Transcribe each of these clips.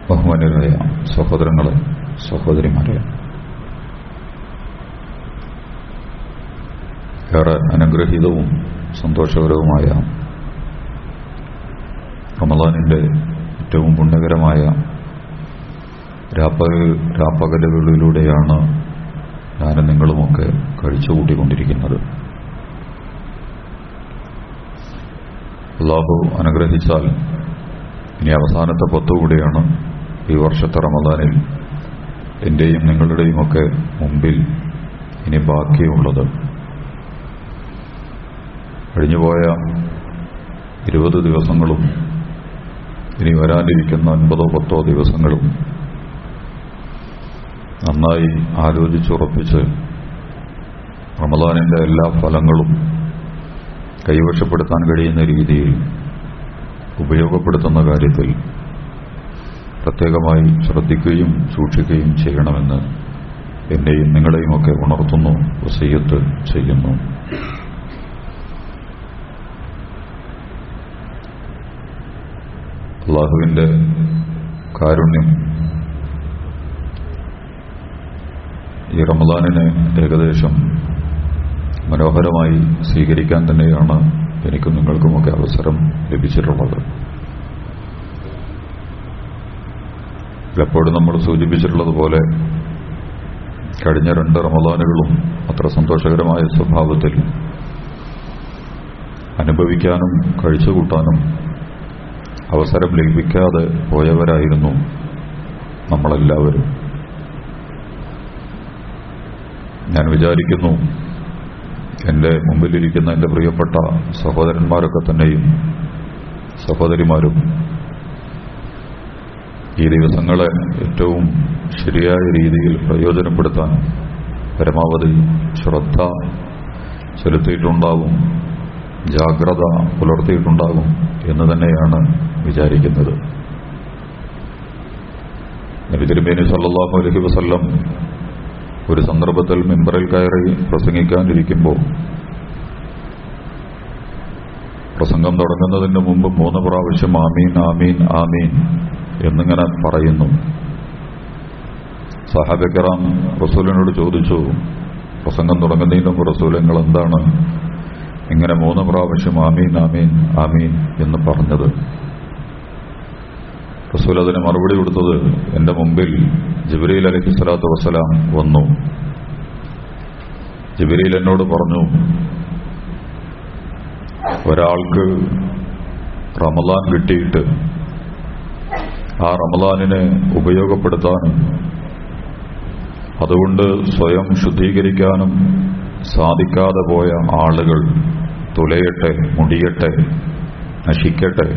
ബഹുമാനരായ സഹോദരങ്ങളെ സഹോദരിമാരെ ഏറെ അനുഗ്രഹീതവും സന്തോഷകരവുമായ റമദാനിൻ്റെ ഏറ്റവും പുണ്യകരമായ രാപ്പക രാപ്പകലുകളിലൂടെയാണ് ഞാനും നിങ്ങളുമൊക്കെ കഴിച്ചുകൂട്ടിക്കൊണ്ടിരിക്കുന്നത് അള്ളാഹു അനുഗ്രഹിച്ചാൽ ഇനി അവസാനത്തെ പത്തുകൂടിയാണ് ഈ വർഷത്തെ റമദാനിൽ എൻ്റെയും നിങ്ങളുടെയുമൊക്കെ മുമ്പിൽ ഇനി ബാക്കിയുള്ളത് കഴിഞ്ഞുപോയ ഇരുപത് ദിവസങ്ങളും ഇനി വരാനിരിക്കുന്ന ഒൻപതോ പത്തോ ദിവസങ്ങളും നന്നായി ആലോചിച്ചുറപ്പിച്ച് റമദാനിൻ്റെ എല്ലാ ഫലങ്ങളും കൈവശപ്പെടുത്താൻ കഴിയുന്ന രീതിയിൽ ഉപയോഗപ്പെടുത്തുന്ന കാര്യത്തിൽ പ്രത്യേകമായി ശ്രദ്ധിക്കുകയും സൂക്ഷിക്കുകയും ചെയ്യണമെന്ന് എന്നെയും നിങ്ങളെയുമൊക്കെ ഉണർത്തുന്നു വസയ്യത്ത് ചെയ്യുന്നു അള്ളാഹുവിൻ്റെ കാരുണ്യം ഈ റമദാനിനെ ഏകദേശം മനോഹരമായി സ്വീകരിക്കാൻ തന്നെയാണ് എനിക്കും നിങ്ങൾക്കുമൊക്കെ അവസരം ലഭിച്ചിട്ടുള്ളത് പലപ്പോഴും നമ്മൾ സൂചിപ്പിച്ചിട്ടുള്ളതുപോലെ കഴിഞ്ഞ രണ്ട് റമദാനുകളും അത്ര സന്തോഷകരമായ സ്വഭാവത്തിൽ അനുഭവിക്കാനും കഴിച്ചുകൂട്ടാനും അവസരം ലഭിക്കാതെ പോയവരായിരുന്നു നമ്മളെല്ലാവരും ഞാൻ വിചാരിക്കുന്നു എൻ്റെ മുമ്പിലിരിക്കുന്ന എൻ്റെ പ്രിയപ്പെട്ട സഹോദരന്മാരൊക്കെ തന്നെയും സഹോദരിമാരും ഈ ദിവസങ്ങളെ ഏറ്റവും ശരിയായ രീതിയിൽ പ്രയോജനപ്പെടുത്താൻ പരമാവധി ശ്രദ്ധ ചെലുത്തിയിട്ടുണ്ടാകും ജാഗ്രത പുലർത്തിയിട്ടുണ്ടാകും എന്ന് തന്നെയാണ് വിചാരിക്കുന്നത് നബി തിരുമേനി സല്ലാഹു അലഹി വസല്ലം ഒരു സന്ദർഭത്തിൽ മെമ്പറിൽ കയറി പ്രസംഗിക്കാനിരിക്കുമ്പോൾ പ്രസംഗം തുടങ്ങുന്നതിന് മുമ്പ് മൂന്ന് പ്രാവശ്യം ആമീൻ ആമീൻ ആമീൻ എന്നിങ്ങനെ പറയുന്നു സഹാബിക്കറാം റസൂലിനോട് ചോദിച്ചു പ്രസംഗം തുടങ്ങുന്നതിന് മുമ്പ് റസൂലങ്ങൾ എന്താണ് ഇങ്ങനെ മൂന്ന് പ്രാവശ്യം ആമീൻ ആമീൻ ആമീൻ എന്ന് പറഞ്ഞത് റസൂൽ അതിന് മറുപടി കൊടുത്തത് എന്റെ മുമ്പിൽ ജിബിരിയിൽ അലഹി സ്വലാത്തു വസ്സലാം വന്നു ജിബിരിയിൽ എന്നോട് പറഞ്ഞു ഒരാൾക്ക് റമദാൻ കിട്ടിയിട്ട് ആ റമദാനിനെ ഉപയോഗപ്പെടുത്താനും അതുകൊണ്ട് സ്വയം ശുദ്ധീകരിക്കാനും സാധിക്കാതെ പോയ ആളുകൾ തുലയട്ടെ മുടിയട്ടെ നശിക്കട്ടെ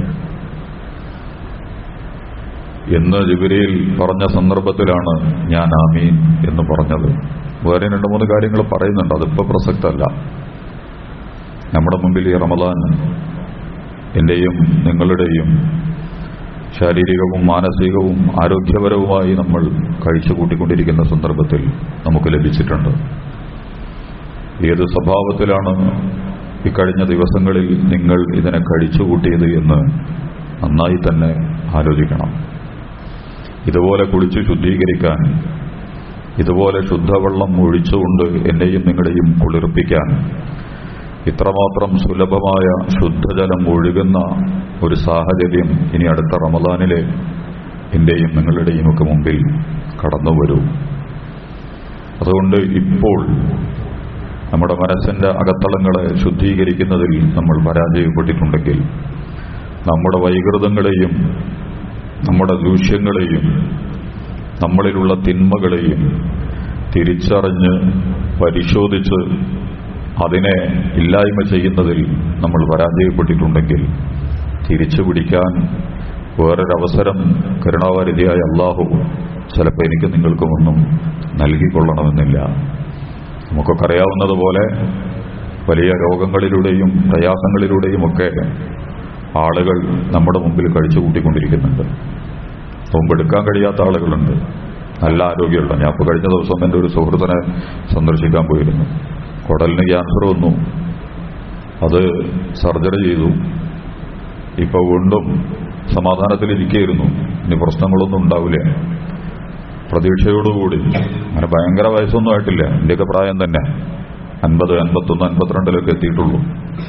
എന്ന് ജിബിരിയിൽ പറഞ്ഞ സന്ദർഭത്തിലാണ് ഞാൻ ആമീൻ എന്ന് പറഞ്ഞത് വേറെ രണ്ട് മൂന്ന് കാര്യങ്ങൾ പറയുന്നുണ്ട് അതിപ്പോ പ്രസക്തമല്ല നമ്മുടെ മുമ്പിൽ ഈ റമദാൻ എന്റെയും നിങ്ങളുടെയും ശാരീരികവും മാനസികവും ആരോഗ്യപരവുമായി നമ്മൾ കഴിച്ചു കൂട്ടിക്കൊണ്ടിരിക്കുന്ന സന്ദർഭത്തിൽ നമുക്ക് ലഭിച്ചിട്ടുണ്ട് ഏത് സ്വഭാവത്തിലാണ് ഇക്കഴിഞ്ഞ ദിവസങ്ങളിൽ നിങ്ങൾ ഇതിനെ കഴിച്ചുകൂട്ടിയത് എന്ന് നന്നായി തന്നെ ആലോചിക്കണം ഇതുപോലെ കുളിച്ച് ശുദ്ധീകരിക്കാൻ ഇതുപോലെ ശുദ്ധവെള്ളം ഒഴിച്ചുകൊണ്ട് എന്നെയും നിങ്ങളെയും കുളിർപ്പിക്കാൻ ഇത്രമാത്രം സുലഭമായ ശുദ്ധജലം ഒഴുകുന്ന ഒരു സാഹചര്യം ഇനി അടുത്ത റമദാനിലെ എന്റെയും നിങ്ങളുടെയും ഒക്കെ മുമ്പിൽ കടന്നു വരൂ അതുകൊണ്ട് ഇപ്പോൾ നമ്മുടെ മനസ്സിന്റെ അകത്തളങ്ങളെ ശുദ്ധീകരിക്കുന്നതിൽ നമ്മൾ പരാജയപ്പെട്ടിട്ടുണ്ടെങ്കിൽ നമ്മുടെ വൈകൃതങ്ങളെയും നമ്മുടെ ദൂഷ്യങ്ങളെയും നമ്മളിലുള്ള തിന്മകളെയും തിരിച്ചറിഞ്ഞ് പരിശോധിച്ച് അതിനെ ഇല്ലായ്മ ചെയ്യുന്നതിൽ നമ്മൾ പരാജയപ്പെട്ടിട്ടുണ്ടെങ്കിൽ തിരിച്ചു പിടിക്കാൻ വേറൊരവസരം കരുണാവാരിധിയായ അള്ളാഹു ചിലപ്പോൾ എനിക്ക് നിങ്ങൾക്കുമൊന്നും നൽകിക്കൊള്ളണമെന്നില്ല നമുക്കൊക്കെ അറിയാവുന്നതുപോലെ വലിയ രോഗങ്ങളിലൂടെയും പ്രയാസങ്ങളിലൂടെയുമൊക്കെ ആളുകൾ നമ്മുടെ മുമ്പിൽ കഴിച്ചു കൂട്ടിക്കൊണ്ടിരിക്കുന്നുണ്ട് നോമ്പെടുക്കാൻ കഴിയാത്ത ആളുകളുണ്ട് നല്ല ആരോഗ്യമുള്ള ഞാൻ ഇപ്പോൾ കഴിഞ്ഞ ദിവസം എൻ്റെ ഒരു സുഹൃത്തിനെ സന്ദർശിക്കാൻ പോയിരുന്നു കുടലിന് ക്യാൻസർ വന്നു അത് സർജറി ചെയ്തു ഇപ്പോൾ വീണ്ടും സമാധാനത്തിലിരിക്കുകയായിരുന്നു ഇനി പ്രശ്നങ്ങളൊന്നും ഉണ്ടാവില്ല പ്രതീക്ഷയോടുകൂടി അങ്ങനെ ഭയങ്കര വയസ്സൊന്നും ആയിട്ടില്ല എന്റെയൊക്കെ പ്രായം തന്നെ അൻപത് അൻപത്തൊന്ന് അൻപത്തിരണ്ടിലൊക്കെ എത്തിയിട്ടുള്ളൂ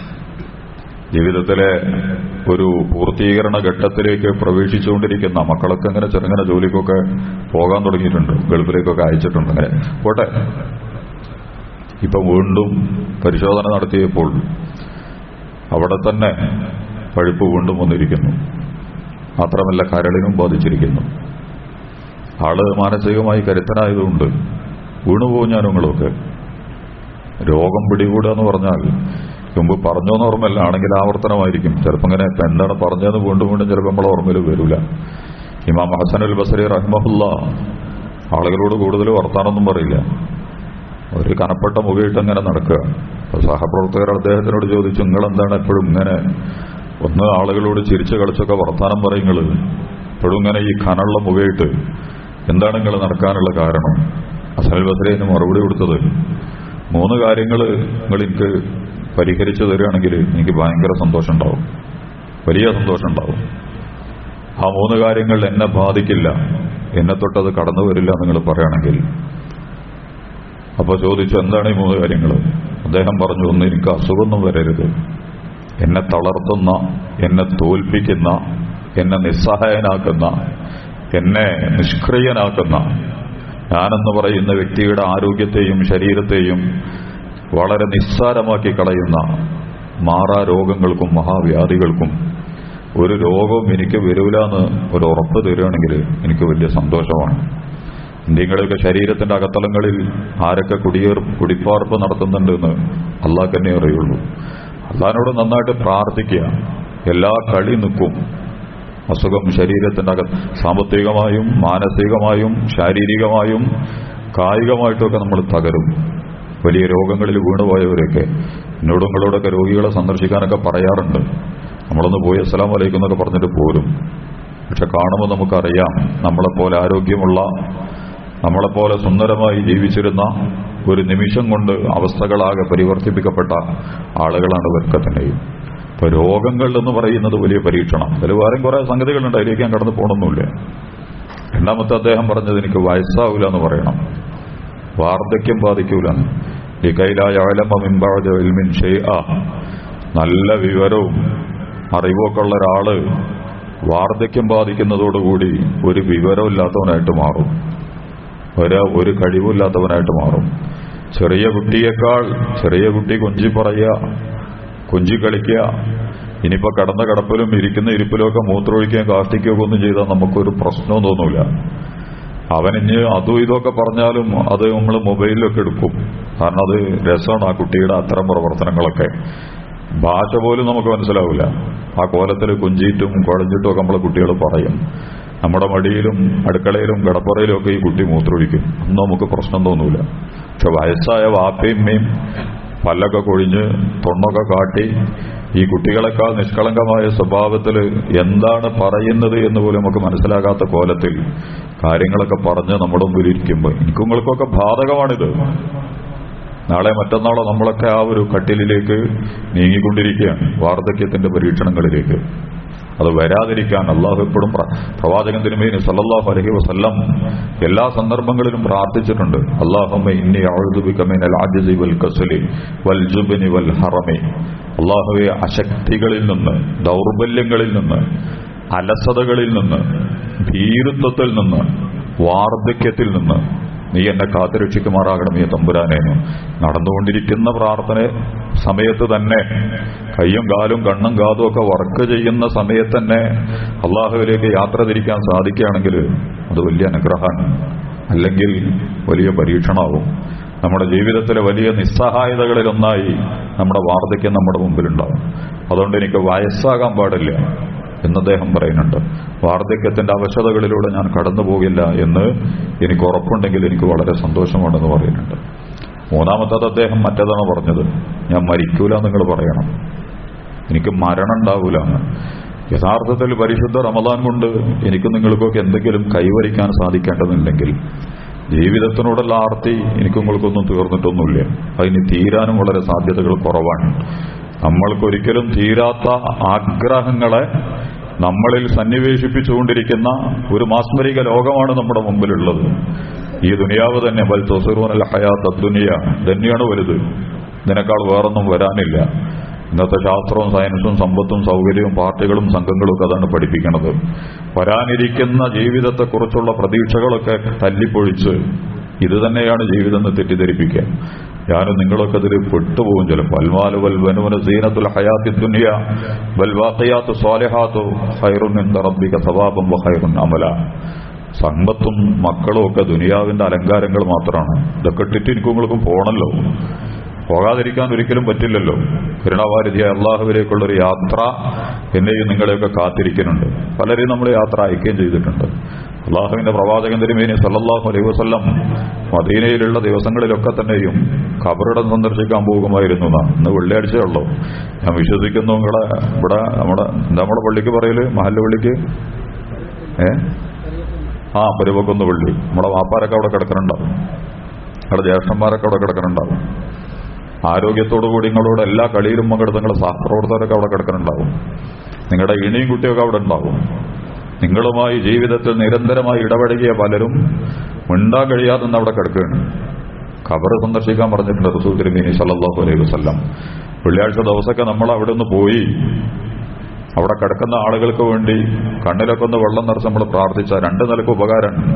ജീവിതത്തിലെ ഒരു പൂർത്തീകരണ ഘട്ടത്തിലേക്ക് പ്രവേശിച്ചുകൊണ്ടിരിക്കുന്ന മക്കളൊക്കെ അങ്ങനെ ചെറുങ്ങനെ ജോലിക്കൊക്കെ പോകാൻ തുടങ്ങിയിട്ടുണ്ട് ഗൾഫിലേക്കൊക്കെ അയച്ചിട്ടുണ്ട് അങ്ങനെ പോട്ടെ ഇപ്പൊ വീണ്ടും പരിശോധന നടത്തിയപ്പോൾ അവിടെ തന്നെ പഴുപ്പ് വീണ്ടും വന്നിരിക്കുന്നു മാത്രമല്ല കരളിനും ബാധിച്ചിരിക്കുന്നു ആള് മാനസികമായി കരുത്തനായതുകൊണ്ട് വീണുപോകും ഞാൻ നിങ്ങളൊക്കെ രോഗം പിടികൂടുക എന്ന് പറഞ്ഞാൽ മുമ്പ് പറഞ്ഞോന്ന് ഓർമ്മല്ല ആണെങ്കിൽ ആവർത്തനമായിരിക്കും ചിലപ്പോൾ ഇങ്ങനെ ഇപ്പൊ എന്താണ് പറഞ്ഞതെന്ന് വീണ്ടും വീണ്ടും ചിലപ്പോൾ നമ്മളെ ഓർമ്മയിൽ വരില്ല ഇമാം ഹസൻ അൽ ബസരി റഹ്മഹുല്ല ആളുകളോട് കൂടുതൽ വർത്താനൊന്നും പറയില്ല ഒരു കനപ്പെട്ട മുഖയിട്ട് അങ്ങനെ നടക്കുക അപ്പൊ സഹപ്രവർത്തകർ അദ്ദേഹത്തിനോട് ചോദിച്ചു നിങ്ങൾ എന്താണ് എപ്പോഴും ഇങ്ങനെ ഒന്ന് ആളുകളോട് ചിരിച്ചു കളിച്ചൊക്കെ വർത്താനം പറയുങ്ങൾ എപ്പോഴും ഇങ്ങനെ ഈ കനുള്ള മുഖയിട്ട് എന്താണ് നിങ്ങൾ നടക്കാനുള്ള കാരണം അസൽ ബസരേന് മറുപടി കൊടുത്തത് മൂന്ന് കാര്യങ്ങൾ നിങ്ങൾ എനിക്ക് പരിഹരിച്ചു തരികയാണെങ്കിൽ എനിക്ക് ഭയങ്കര സന്തോഷം ഉണ്ടാവും വലിയ സന്തോഷം ഉണ്ടാവും ആ മൂന്ന് കാര്യങ്ങൾ എന്നെ ബാധിക്കില്ല എന്നെ തൊട്ടത് കടന്നു വരില്ല നിങ്ങൾ പറയുകയാണെങ്കിൽ അപ്പൊ ചോദിച്ചു എന്താണ് ഈ മൂന്ന് കാര്യങ്ങൾ അദ്ദേഹം പറഞ്ഞു ഒന്ന് എനിക്ക് അസുഖമൊന്നും വരരുത് എന്നെ തളർത്തുന്ന എന്നെ തോൽപ്പിക്കുന്ന എന്നെ നിസ്സഹായനാക്കുന്ന എന്നെ നിഷ്ക്രിയനാക്കുന്ന ഞാനെന്ന് പറയുന്ന വ്യക്തിയുടെ ആരോഗ്യത്തെയും ശരീരത്തെയും വളരെ നിസ്സാരമാക്കി കളയുന്ന മാറാ രോഗങ്ങൾക്കും മഹാവ്യാധികൾക്കും ഒരു രോഗവും എനിക്ക് വരൂലെന്ന് ഒരു ഉറപ്പ് തരികയാണെങ്കിൽ എനിക്ക് വലിയ സന്തോഷമാണ് നിങ്ങളുടെയൊക്കെ ശരീരത്തിന്റെ അകത്തളങ്ങളിൽ ആരൊക്കെ കുടിയേർ കുടിപ്പാർപ്പ് നടത്തുന്നുണ്ടെന്ന് അള്ളാഹ് തന്നെ അറിയുള്ളൂ അള്ളഹാനോട് നന്നായിട്ട് പ്രാർത്ഥിക്കുക എല്ലാ കളി നിൽക്കും അസുഖം ശരീരത്തിന്റെ അക സാമ്പത്തികമായും മാനസികമായും ശാരീരികമായും കായികമായിട്ടുമൊക്കെ നമ്മൾ തകരും വലിയ രോഗങ്ങളിൽ വീണുപോയവരൊക്കെ എന്നോട് നിങ്ങളോടൊക്കെ രോഗികളെ സന്ദർശിക്കാനൊക്കെ പറയാറുണ്ട് നമ്മളൊന്ന് പോയി അസ്സലാം വലൈക്കും എന്നൊക്കെ പറഞ്ഞിട്ട് പോരും പക്ഷെ കാണുമ്പോൾ നമുക്കറിയാം നമ്മളെപ്പോലെ ആരോഗ്യമുള്ള നമ്മളെപ്പോലെ സുന്ദരമായി ജീവിച്ചിരുന്ന ഒരു നിമിഷം കൊണ്ട് അവസ്ഥകളാകെ പരിവർത്തിപ്പിക്കപ്പെട്ട ആളുകളാണ് ഇവർക്ക് തന്നെയും ഇപ്പൊ രോഗങ്ങൾ എന്ന് പറയുന്നത് വലിയ പരീക്ഷണം അതിൽ വേറെയും കുറെ സംഗതികളുണ്ട് അതിലേക്ക് ഞാൻ കടന്നു പോകണമെന്നില്ല രണ്ടാമത്തെ അദ്ദേഹം പറഞ്ഞത് എനിക്ക് വയസ്സാവില്ല എന്ന് പറയണം വാർദ്ധക്യം ബാധിക്കൂല ഈ കൈലായാലമിൻ നല്ല വിവരവും അറിവൊക്കെ ഉള്ള ഒരാള് വാർദ്ധക്യം ബാധിക്കുന്നതോടുകൂടി ഒരു വിവരമില്ലാത്തവനായിട്ട് മാറും ഒരു ഒരു കഴിവില്ലാത്തവനായിട്ട് മാറും ചെറിയ കുട്ടിയേക്കാൾ ചെറിയ കുട്ടി കൊഞ്ചി പറയുക കൊഞ്ചി കളിക്കുക ഇനിയിപ്പോ കടന്ന കിടപ്പിലും ഇരിക്കുന്ന ഇരിപ്പിലും ഒക്കെ മൂത്രമൊഴിക്കുകയും കാഷ്ടിക്കുകയൊക്കെ ഒന്നും ചെയ്താൽ നമുക്കൊരു പ്രശ്നവും തോന്നൂല അവനിഞ്ഞ് അതും ഇതൊക്കെ പറഞ്ഞാലും അത് നമ്മൾ മൊബൈലിലൊക്കെ എടുക്കും കാരണം അത് രസമാണ് ആ കുട്ടിയുടെ അത്തരം പ്രവർത്തനങ്ങളൊക്കെ ഭാഷ പോലും നമുക്ക് മനസ്സിലാവില്ല ആ കോലത്തിൽ കുഞ്ചിയിട്ടും കുഴഞ്ഞിട്ടും ഒക്കെ നമ്മളെ കുട്ടികൾ പറയും നമ്മുടെ മടിയിലും അടുക്കളയിലും കിടപ്പറയിലും ഒക്കെ ഈ കുട്ടി മൂത്രമൊഴിക്കും ഒന്നും നമുക്ക് പ്രശ്നം തോന്നൂല പക്ഷെ വയസ്സായ വാപ്പയും പല്ലൊക്കെ കൊഴിഞ്ഞ് തൊണ്ണൊക്കെ കാട്ടി ഈ കുട്ടികളെക്കാൾ നിഷ്കളങ്കമായ സ്വഭാവത്തിൽ എന്താണ് പറയുന്നത് എന്ന് പോലും നമുക്ക് മനസ്സിലാകാത്ത കോലത്തിൽ കാര്യങ്ങളൊക്കെ പറഞ്ഞ് നമ്മുടെ മുമ്പിൽ ഇരിക്കുമ്പോൾ എനിക്കും നിങ്ങൾക്കൊക്കെ ബാധകമാണിത് നാളെ മറ്റന്നാളോ നമ്മളൊക്കെ ആ ഒരു കട്ടിലിലേക്ക് നീങ്ങിക്കൊണ്ടിരിക്കുകയാണ് വാർദ്ധക്യത്തിന്റെ പരീക്ഷണങ്ങളിലേക്ക് അത് വരാതിരിക്കാൻ അള്ളാഹു എപ്പോഴും പ്രവാചകൻ തിരുമേനി സല്ലാഹു അലഹി വസ്ല്ലം എല്ലാ സന്ദർഭങ്ങളിലും പ്രാർത്ഥിച്ചിട്ടുണ്ട് അള്ളാഹുമ്മ ഇന്നി അഴുതുബിക്കമീൻ ആജിസി വൽ കസുലി വൽ ജുബിനി വൽ ഹറമി അള്ളാഹുവെ അശക്തികളിൽ നിന്ന് ദൗർബല്യങ്ങളിൽ നിന്ന് അലസതകളിൽ നിന്ന് ഭീരുത്വത്തിൽ നിന്ന് വാർദ്ധക്യത്തിൽ നിന്ന് നീ എന്നെ കാത്തുരക്ഷിക്കുമാറാകണമേ തമ്പുരാനേനു നടന്നുകൊണ്ടിരിക്കുന്ന പ്രാർത്ഥന സമയത്ത് തന്നെ കയ്യും കാലും കണ്ണും കാതും ഒക്കെ വർക്ക് ചെയ്യുന്ന സമയത്ത് തന്നെ അള്ളാഹുവിലേക്ക് യാത്ര തിരിക്കാൻ സാധിക്കുകയാണെങ്കിൽ അത് വലിയ അനുഗ്രഹമാണ് അല്ലെങ്കിൽ വലിയ പരീക്ഷണമാവും നമ്മുടെ ജീവിതത്തിലെ വലിയ നിസ്സഹായതകളിലൊന്നായി നമ്മുടെ വാർദ്ധക്യം നമ്മുടെ മുമ്പിലുണ്ടാവും അതുകൊണ്ട് എനിക്ക് വയസ്സാകാൻ പാടില്ല എന്ന് അദ്ദേഹം പറയുന്നുണ്ട് വാർദ്ധക്യത്തിന്റെ അവശതകളിലൂടെ ഞാൻ കടന്നു പോകില്ല എന്ന് എനിക്ക് ഉറപ്പുണ്ടെങ്കിൽ എനിക്ക് വളരെ സന്തോഷമുണ്ടെന്ന് പറയുന്നുണ്ട് മൂന്നാമത്തത് അദ്ദേഹം മറ്റേതാണ് പറഞ്ഞത് ഞാൻ മരിക്കൂല നിങ്ങൾ പറയണം എനിക്ക് മരണം ഉണ്ടാവൂല എന്ന് യഥാർത്ഥത്തിൽ പരിശുദ്ധ റമദാൻ കൊണ്ട് എനിക്ക് നിങ്ങൾക്കൊക്കെ എന്തെങ്കിലും കൈവരിക്കാൻ സാധിക്കേണ്ടതുണ്ടെങ്കിൽ ജീവിതത്തിനോടുള്ള ആർത്തി എനിക്ക് നിങ്ങൾക്കൊന്നും തീർന്നിട്ടൊന്നുമില്ല അതിന് തീരാനും വളരെ സാധ്യതകൾ കുറവാണ് നമ്മൾക്കൊരിക്കലും തീരാത്ത ആഗ്രഹങ്ങളെ നമ്മളിൽ സന്നിവേശിപ്പിച്ചുകൊണ്ടിരിക്കുന്ന ഒരു മാസ്മരിക ലോകമാണ് നമ്മുടെ മുമ്പിലുള്ളത് ഈ ദുനിയാവ് തന്നെ ബൽ തൊസറൂനൽ ഹയാത്ത ദുനിയ തന്നെയാണ് വലുത് ഇതിനേക്കാൾ വേറൊന്നും വരാനില്ല ഇന്നത്തെ ശാസ്ത്രവും സയൻസും സമ്പത്തും സൗകര്യവും പാർട്ടികളും സംഘങ്ങളും ഒക്കെ അതാണ് പഠിപ്പിക്കുന്നത് വരാനിരിക്കുന്ന ജീവിതത്തെക്കുറിച്ചുള്ള പ്രതീക്ഷകളൊക്കെ തല്ലിപ്പൊഴിച്ച് ഇത് തന്നെയാണ് ജീവിതം എന്ന് തെറ്റിദ്ധരിപ്പിക്കുക ഞാനും നിങ്ങളൊക്കെ ഇതിൽ പെട്ടുപോകും ചിലപ്പോൾ അൽമാലു വൽ വനുവന സീനത്തുൽ ഹയാത്തി ദുനിയ വൽ വാഖിയാത്തു സ്വാലിഹാത്തു ഖൈറുൻ ഇൻദ റബ്ബിക സവാബം വ ഖൈറുൻ അമല സമ്പത്തും മക്കളും ഒക്കെ ദുനിയാവിന്റെ അലങ്കാരങ്ങൾ മാത്രമാണ് ഇതൊക്കെ ഇട്ടിട്ട് എനിക്കും നിങ്ങൾക്കും പോകണല്ലോ പോകാതിരിക്കാൻ ഒരിക്കലും പറ്റില്ലല്ലോ കരുണാവാരിധിയായ അള്ളാഹുവിലേക്കുള്ള ഒരു യാത്ര എന്നെയും നിങ്ങളെയൊക്കെ കാത്തിരിക്കുന്നുണ്ട് പലരെയും നമ്മൾ യാത്ര അയക്കുകയും ചെയ്തിട്ടുണ്ട് അള്ളാഹുവിന്റെ പ്രവാചകൻ തിരുമേനി സല്ലല്ലാഹു അലൈഹി വസല്ലം മദീനയിലുള്ള ദിവസങ്ങളിലൊക്കെ തന്നെയും ഖബറിടം സന്ദർശിക്കാൻ പോകുമായിരുന്നു എന്നാ ഇന്ന് വെള്ളിയാഴ്ചയേ ഉള്ളൂ ഞാൻ വിശ്വസിക്കുന്നു നിങ്ങളെ ഇവിടെ നമ്മുടെ എന്താ നമ്മുടെ പള്ളിക്ക് പറയല് മഹല്ല പള്ളിക്ക് ഏ ആ പെരുവക്കൊന്ന് പള്ളി നമ്മുടെ വാപ്പാരൊക്കെ അവിടെ കിടക്കുന്നുണ്ടാവും നമ്മുടെ ജ്യേഷ്ഠന്മാരൊക്കെ അവിടെ കിടക്കുന്നുണ്ടാവും ആരോഗ്യത്തോടുകൂടി നിങ്ങളോട് എല്ലാ കളിയിലും പങ്കെടുത്ത് നിങ്ങളുടെ സഹപ്രവർത്തകരൊക്കെ അവിടെ കിടക്കുന്നുണ്ടാവും നിങ്ങളുടെ ഇണിയും കുട്ടിയൊക്കെ അവിടെ ഉണ്ടാവും നിങ്ങളുമായി ജീവിതത്തിൽ നിരന്തരമായി ഇടപഴകിയ പലരും മിണ്ടാൻ കഴിയാതെ നിന്ന് അവിടെ കിടക്കുകയാണ് ഖബർ സന്ദർശിക്കാൻ പറഞ്ഞിട്ടുണ്ട് റസൂൽ തിരുമേനി സല്ലല്ലാഹു അലൈഹി വസല്ലം വെള്ളിയാഴ്ച ദിവസമൊക്കെ നമ്മൾ അവിടെ നിന്ന് പോയി അവിടെ കിടക്കുന്ന ആളുകൾക്ക് വേണ്ടി കണ്ണിലൊക്കെ ഒന്ന് വെള്ളം നിറച്ച് നമ്മൾ പ്രാർത്ഥിച്ച രണ്ട് നിലക്ക് ഉപകാരമാണ്